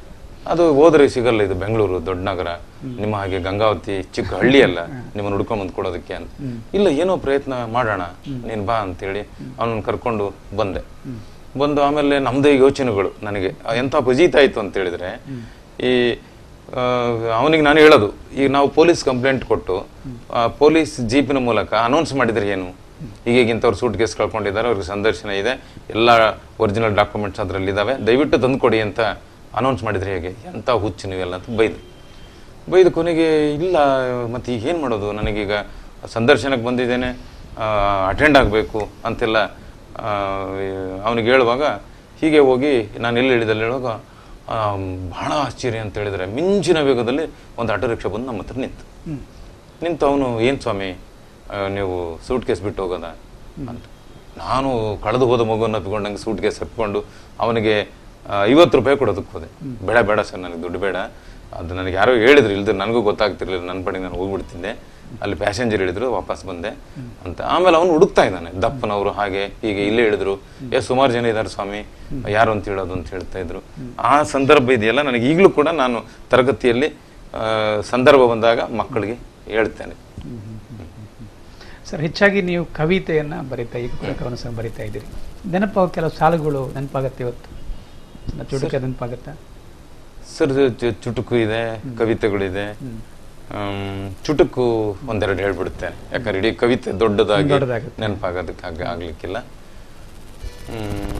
ಅದು ಹೋದ್ರೆ ಸಿಗಲ್ಲ ಇದು ಬೆಂಗಳೂರು ದೊಡ್ಡ ನಗರ ನಿಮ್ಮ ಹಾಗೆ ಗಂಗಾವತಿ ಚಿಕ್ಕ ಹಳ್ಳಿ ಅಲ್ಲ ನಿಮ್ಮನ್ನು ಹುಡ್ಕೊಂಡ್ ಬಂದು ಕೊಡೋದಕ್ಕೆ ಅಂತ ಇಲ್ಲ ಏನೋ ಪ್ರಯತ್ನ ಮಾಡೋಣ ನೀನು ಬಾ ಅಂತೇಳಿ ಅವನನ್ನು ಕರ್ಕೊಂಡು ಬಂದೆ ಬಂದು ಆಮೇಲೆ ನಮ್ಮದೇ ಯೋಚನೆಗಳು ನನಗೆ ಎಂಥ ಫಜೀತ್ ಆಯಿತು ಅಂತ ಹೇಳಿದ್ರೆ ಈ ಅವನಿಗೆ ನಾನು ಹೇಳೋದು ಈಗ ನಾವು ಪೊಲೀಸ್ ಕಂಪ್ಲೇಂಟ್ ಕೊಟ್ಟು ಆ, ಪೊಲೀಸ್ ಜೀಪಿನ ಮೂಲಕ ಅನೌನ್ಸ್ ಮಾಡಿದ್ರೆ ಏನು ಈಗ ಇಂಥವ್ರು ಸೂಟ್ ಕೇಸ್ ಕಳ್ಕೊಂಡಿದ್ದಾರೆ ಅವ್ರಿಗೆ ಸಂದರ್ಶನ ಇದೆ ಎಲ್ಲ ಒರಿಜಿನಲ್ ಡಾಕ್ಯುಮೆಂಟ್ಸ್ ಅದರಲ್ಲಿ ಇದ್ದಾವೆ ದಯವಿಟ್ಟು ತಂದುಕೊಡಿ ಅಂತ ಅನೌನ್ಸ್ ಮಾಡಿದ್ರೆ ಹೇಗೆ ಎಂಥ ಹುಚ್ಚು ನೀವೆಲ್ಲ ಅಂತ ಬೈದು ಬೈದು ಕೊನೆಗೆ ಇಲ್ಲ ಮತ್ತೆ ಈಗ ಏನು ಮಾಡೋದು ನನಗೀಗ ಸಂದರ್ಶನಕ್ಕೆ ಬಂದಿದ್ದೇನೆ ಅಟೆಂಡ್ ಆಗಬೇಕು ಅಂತೆಲ್ಲ ಅವನಿಗೆ ಹೇಳುವಾಗ ಹೀಗೆ ಹೋಗಿ ನಾನು ಎಲ್ಲಿ ಹೇಳಿದಲ್ಲಿ ಹೇಳುವಾಗ ಆ, ಬಹಳ ಆಶ್ಚರ್ಯ ಅಂತ ಹೇಳಿದ್ರೆ ಮಿಂಚಿನ ವೇಗದಲ್ಲಿ ಒಂದು ಆಟೋ ರಿಕ್ಷಾ ಬಂದು ನಮ್ಮ ಹತ್ರ ನಿಂತು ನಿಂತು ಅವನು ಏನು ಸ್ವಾಮಿ ಆ, ನೀವು ಸೂಟ್ ಕೇಸ್ ಬಿಟ್ಟು ಹೋಗೋದ ಅಂತ ನಾನು ಕಳೆದು ಹೋದ ಮಗುವನ್ನು ಅಪ್ಪಿಕೊಂಡಂಗೆ ಸೂಟ್ ಕೇಸ್ ಹತ್ಕೊಂಡು ಅವನಿಗೆ ಆ, ಐವತ್ತು ರೂಪಾಯಿ ಕೊಡೋದಕ್ಕೆ ಹೋದೆ ಬೇಡ ಬೇಡ ಸರ್ ನನಗೆ ದುಡ್ಡು ಬೇಡ ಅದು ನನಗೆ ಯಾರೋ ಹೇಳಿದ್ರು ಇಲ್ದ್ರೆ ನನಗೂ ಗೊತ್ತಾಗ್ತಿರ್ಲಿಲ್ಲ ನನ್ನ ಪಡೆಗೆ ನಾನು ಹೋಗ್ಬಿಡ್ತಿದ್ದೆ ಅಲ್ಲಿ ಪ್ಯಾಸೆಂಜರ್ ಹೇಳಿದ್ರು ವಾಪಸ್ ಬಂದೆ ಅಂತ ಆಮೇಲೆ ಅವನು ಹುಡುಕ್ತಾ ಇದ್ದಾನೆ ದಪ್ಪನವರು ಹಾಗೆ ಹೀಗೆ ಇಲ್ಲೇ ಹೇಳಿದ್ರು ಏ ಸುಮಾರು ಜನ ಇದ್ದಾರೆ ಸ್ವಾಮಿ ಯಾರು ಅಂತ ಹೇಳೋದು ಅಂತ ಹೇಳ್ತಾ ಇದ್ರು ಆ ಸಂದರ್ಭ ಇದೆಯಲ್ಲ ನನಗೆ ಈಗಲೂ ಕೂಡ ನಾನು ತರಗತಿಯಲ್ಲಿ ಆ, ಸಂದರ್ಭ ಬಂದಾಗ ಮಕ್ಕಳಿಗೆ ಹೇಳ್ತೇನೆ ಸರ್ ಹೆಚ್ಚಾಗಿ ನೀವು ಕವಿತೆಯನ್ನ ಬರೀತಾ ಈಗ ಕೂಡ ಕವನ ಸಂಗ್ರಹ ಬರೀತಾ ಇದ್ದೀರಿ ನೆನಪಾಗ ಕೆಲವು ಸಾಲುಗಳು ನೆನಪಾಗತ್ತೆ ಇವತ್ತು ಸಣ್ಣ ಚುಟುಕ ನೆನಪಾಗತ್ತಾ ಸರ್ ಚು- ಚುಟುಕು ಇದೆ ಕವಿತೆಗಳಿದೆ ಆಮ್, ಚುಟುಕು ಒಂದೆರಡು ಹೇಳ್ಬಿಡುತ್ತೇನೆ ಯಾಕಂದ್ರೆ ಇಡೀ ಕವಿತೆ ದೊಡ್ಡದಾಗಿ ದೊಡ್ಡದಾಗುತ್ತೆ. ನೆನಪಾಗೋದಕ್ಕೆ ಆಗ ಆಗ್ಲಿಕ್ಕಿಲ್ಲ ಹ್ಮ್.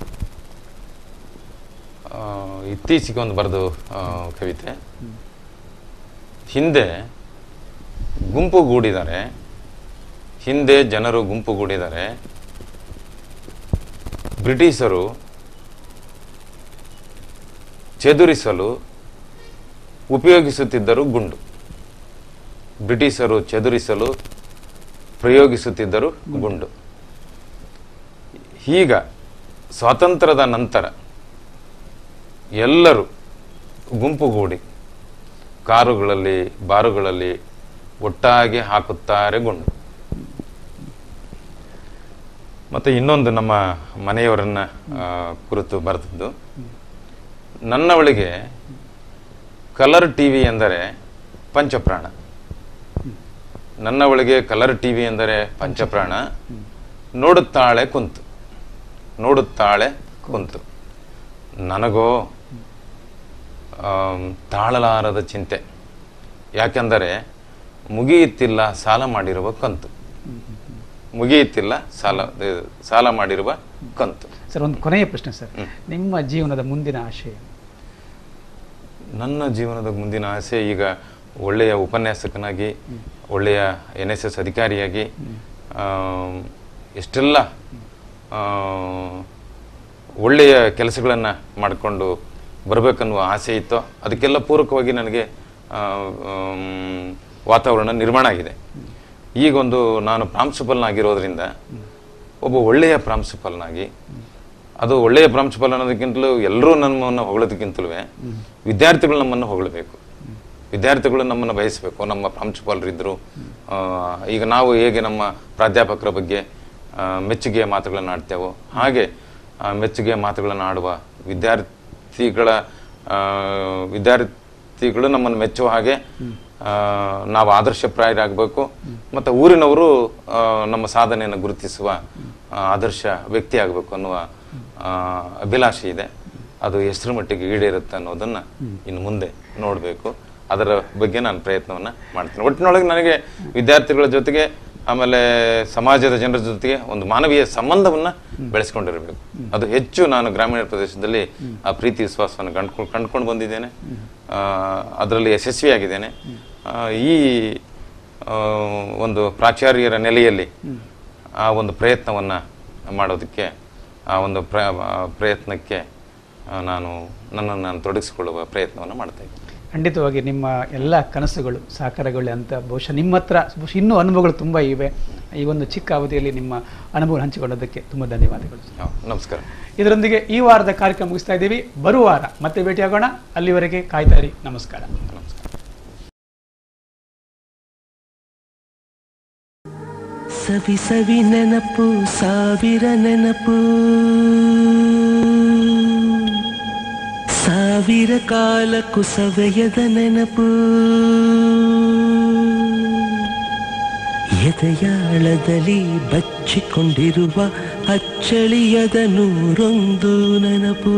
ಆ, ಇತ್ತೀಚೆಗೆ ಒಂದು ಬರೆದು ಕವಿತೆ ಹಿಂದೆ ಗುಂಪುಗೂಡಿದ್ದಾರೆ ಹಿಂದೆ ಜನರು ಗುಂಪುಗೂಡಿದ್ದಾರೆ ಬ್ರಿಟಿಷರು ಚೆದುರಿಸಲು ಉಪಯೋಗಿಸುತ್ತಿದ್ದರು ಗುಂಡು ಬ್ರಿಟಿಷರು ಚೆದುರಿಸಲು ಪ್ರಯೋಗಿಸುತ್ತಿದ್ದರು ಗುಂಡು ಈಗ ಸ್ವಾತಂತ್ರ್ಯದ ನಂತರ ಎಲ್ಲರೂ ಗುಂಪುಗೂಡಿ ಕಾರುಗಳಲ್ಲಿ ಬಾರುಗಳಲ್ಲಿ ಒಟ್ಟಾಗಿ ಹಾಕುತ್ತಾರೆ ಗುಂಡು ಮತ್ತೆ ಇನ್ನೊಂದು ನಮ್ಮ ಮನೆಯವರನ್ನ ಆ, ಕುರಿತು ಬರೆದದ್ದು ನನ್ನವಳಿಗೆ ಕಲರ್ ಟಿವಿ ಎಂದರೆ ಪಂಚಪ್ರಾಣ ನನ್ನವಳಿಗೆ ಕಲರ್ ಟಿವಿ ಎಂದರೆ ಪಂಚಪ್ರಾಣ ನೋಡುತ್ತಾಳೆ ಕುಂತು ನೋಡುತ್ತಾಳೆ ಕುಂತು ನನಗೋ ಆಮ್, ತಾಳಲಾರದ ಚಿಂತೆ ಯಾಕೆಂದರೆ ಮುಗಿಯುತ್ತಿಲ್ಲ ಸಾಲ ಮಾಡಿರುವ ಕಂತು ಮುಗಿಯುತ್ತಿಲ್ಲ ಸಾಲ ಇದು, ಸಾಲ ಮಾಡಿರುವ ಕಂತು ಸರ್ ಒಂದು ಕೊನೆಯ ಪ್ರಶ್ನೆ ಸರ್ ನಿಮ್ಮ ಜೀವನದ ಮುಂದಿನ ಆಶಯ ನನ್ನ ಜೀವನದ ಮುಂದಿನ ಆಸೆ ಈಗ ಒಳ್ಳೆಯ ಉಪನ್ಯಾಸಕನಾಗಿ ಒಳ್ಳೆಯ ಎನ್ ಎಸ್ ಎಸ್ ಅಧಿಕಾರಿಯಾಗಿ ಆಮ್, ಎಷ್ಟೆಲ್ಲ ಆ, ಒಳ್ಳೆಯ ಕೆಲಸಗಳನ್ನು ಮಾಡಿಕೊಂಡು ಬರಬೇಕನ್ನುವ ಆಸೆ ಇತ್ತೋ ಅದಕ್ಕೆಲ್ಲ ಪೂರಕವಾಗಿ ನನಗೆ ಆ, ಆಮ್, ವಾತಾವರಣ ನಿರ್ಮಾಣ ಆಗಿದೆ ಈಗೊಂದು ನಾನು ಪ್ರಾಂಶುಪಾಲನಾಗಿರೋದ್ರಿಂದ ಒಬ್ಬ ಒಳ್ಳೆಯ ಪ್ರಾಂಶುಪಾಲನಾಗಿ ಅದು ಒಳ್ಳೆಯ ಪ್ರಾಂಶುಪಾಲ ಅನ್ನೋದಕ್ಕಿಂತಲೂ ಎಲ್ಲರೂ ನಮ್ಮನ್ನು ಹೊಗಳೋದಕ್ಕಿಂತಲೂ ವಿದ್ಯಾರ್ಥಿಗಳು ನಮ್ಮನ್ನು ಹೊಗಳಬೇಕು ವಿದ್ಯಾರ್ಥಿಗಳು ನಮ್ಮನ್ನು ಬಯಸಬೇಕು ನಮ್ಮ ಪ್ರಾಂಶುಪಾಲರಿದ್ದರು ಆ, ಈಗ ನಾವು ಹೇಗೆ ನಮ್ಮ ಪ್ರಾಧ್ಯಾಪಕರ ಬಗ್ಗೆ ಆ, ಮೆಚ್ಚುಗೆಯ ಮಾತುಗಳನ್ನು ಆಡ್ತೇವೋ ಹಾಗೆ ಆ, ಮೆಚ್ಚುಗೆಯ ಮಾತುಗಳನ್ನು ಆಡುವ ವಿದ್ಯಾರ್ಥಿಗಳ ಆ, ವಿದ್ಯಾರ್ಥಿಗಳು ನಮ್ಮನ್ನು ಮೆಚ್ಚುವ ಹಾಗೆ ಆ, ನಾವು ಆದರ್ಶಪ್ರಾಯರಾಗಬೇಕು ಮತ್ತು ಊರಿನವರು ಆ, ನಮ್ಮ ಸಾಧನೆಯನ್ನು ಗುರುತಿಸುವ ಆ, ಆದರ್ಶ ವ್ಯಕ್ತಿ ಆಗಬೇಕು ಅನ್ನುವ ಆ, ಅಭಿಲಾಷೆ ಇದೆ ಅದು ಎಷ್ಟರ ಮಟ್ಟಿಗೆ ಈಡೇರುತ್ತೆ ಅನ್ನೋದನ್ನ ಇನ್ನು ಮುಂದೆ ನೋಡಬೇಕು ಅದರ ಬಗ್ಗೆ ನಾನು ಪ್ರಯತ್ನವನ್ನ ಮಾಡ್ತೀನಿ ಒಟ್ಟಿನೊಳಗೆ ನನಗೆ ವಿದ್ಯಾರ್ಥಿಗಳ ಜೊತೆಗೆ ಆಮೇಲೆ ಸಮಾಜದ ಜನರ ಜೊತೆಗೆ ಒಂದು ಮಾನವೀಯ ಸಂಬಂಧವನ್ನ ಬೆಳೆಸ್ಕೊಂಡಿರಬೇಕು ಅದು ಹೆಚ್ಚು ನಾನು ಗ್ರಾಮೀಣ ಪ್ರದೇಶದಲ್ಲಿ ಆ ಪ್ರೀತಿ ವಿಶ್ವಾಸವನ್ನು ಕಂಡ್ಕೊಂಡು ಕಂಡ್ಕೊಂಡು ಬಂದಿದ್ದೇನೆ ಅದರಲ್ಲಿ ಯಶಸ್ವಿಯಾಗಿದ್ದೇನೆ ಆ, ಈ ಆ, ಒಂದು ಪ್ರಾಚಾರ್ಯರ ನೆಲೆಯಲ್ಲಿ ಆ ಒಂದು ಪ್ರಯತ್ನವನ್ನ ಮಾಡೋದಕ್ಕೆ ಆ ಒಂದು ಪ್ರ ಆ ಪ್ರಯತ್ನಕ್ಕೆ ಆ, ನಾನು ನನ್ನನ್ನು ನಾನು ತೊಡಗಿಸಿಕೊಳ್ಳುವ ಪ್ರಯತ್ನವನ್ನು ಮಾಡ್ತಾ ಇದ್ದೀನಿ ಖಂಡಿತವಾಗಿ ನಿಮ್ಮ ಎಲ್ಲ ಕನಸುಗಳು ಸಾಕಾರಗಳು ಅಂತ ಬಹುಶಃ ನಿಮ್ಮ ಹತ್ರ ಬಹುಶಃ ಇನ್ನೂ ಅನುಭವಗಳು ತುಂಬ ಇವೆ ಈ ಒಂದು ಚಿಕ್ಕ ಅವಧಿಯಲ್ಲಿ ನಿಮ್ಮ ಅನುಭವ ಹಂಚಿಕೊಳ್ಳೋದಕ್ಕೆ ತುಂಬ ಧನ್ಯವಾದಗಳು ಹಾ, ನಮಸ್ಕಾರ ಇದರೊಂದಿಗೆ ಈ ವಾರದ ಕಾರ್ಯಕ್ರಮ ಮುಗಿಸ್ತಾ ಇದ್ದೀವಿ ಬರುವ ವಾರ ಮತ್ತೆ ಭೇಟಿಯಾಗೋಣ ಅಲ್ಲಿವರೆಗೆ ಕಾಯ್ತಾ ಇರಿ ನಮಸ್ಕಾರ ನಮಸ್ಕಾರ ಸವಿ ಸವಿ ನೆನಪು ಸಾವಿರ ನೆನಪು ಸಾವಿರ ಸಾವಿರ ಕಾಲ ಕುಸವೆಯದ ನೆನಪು ಎದೆಯಾಳದಲ್ಲಿ ಬಚ್ಚಿಕೊಂಡಿರುವ ಅಚ್ಚಳಿಯದ ನೂರೊಂದು ನೆನಪು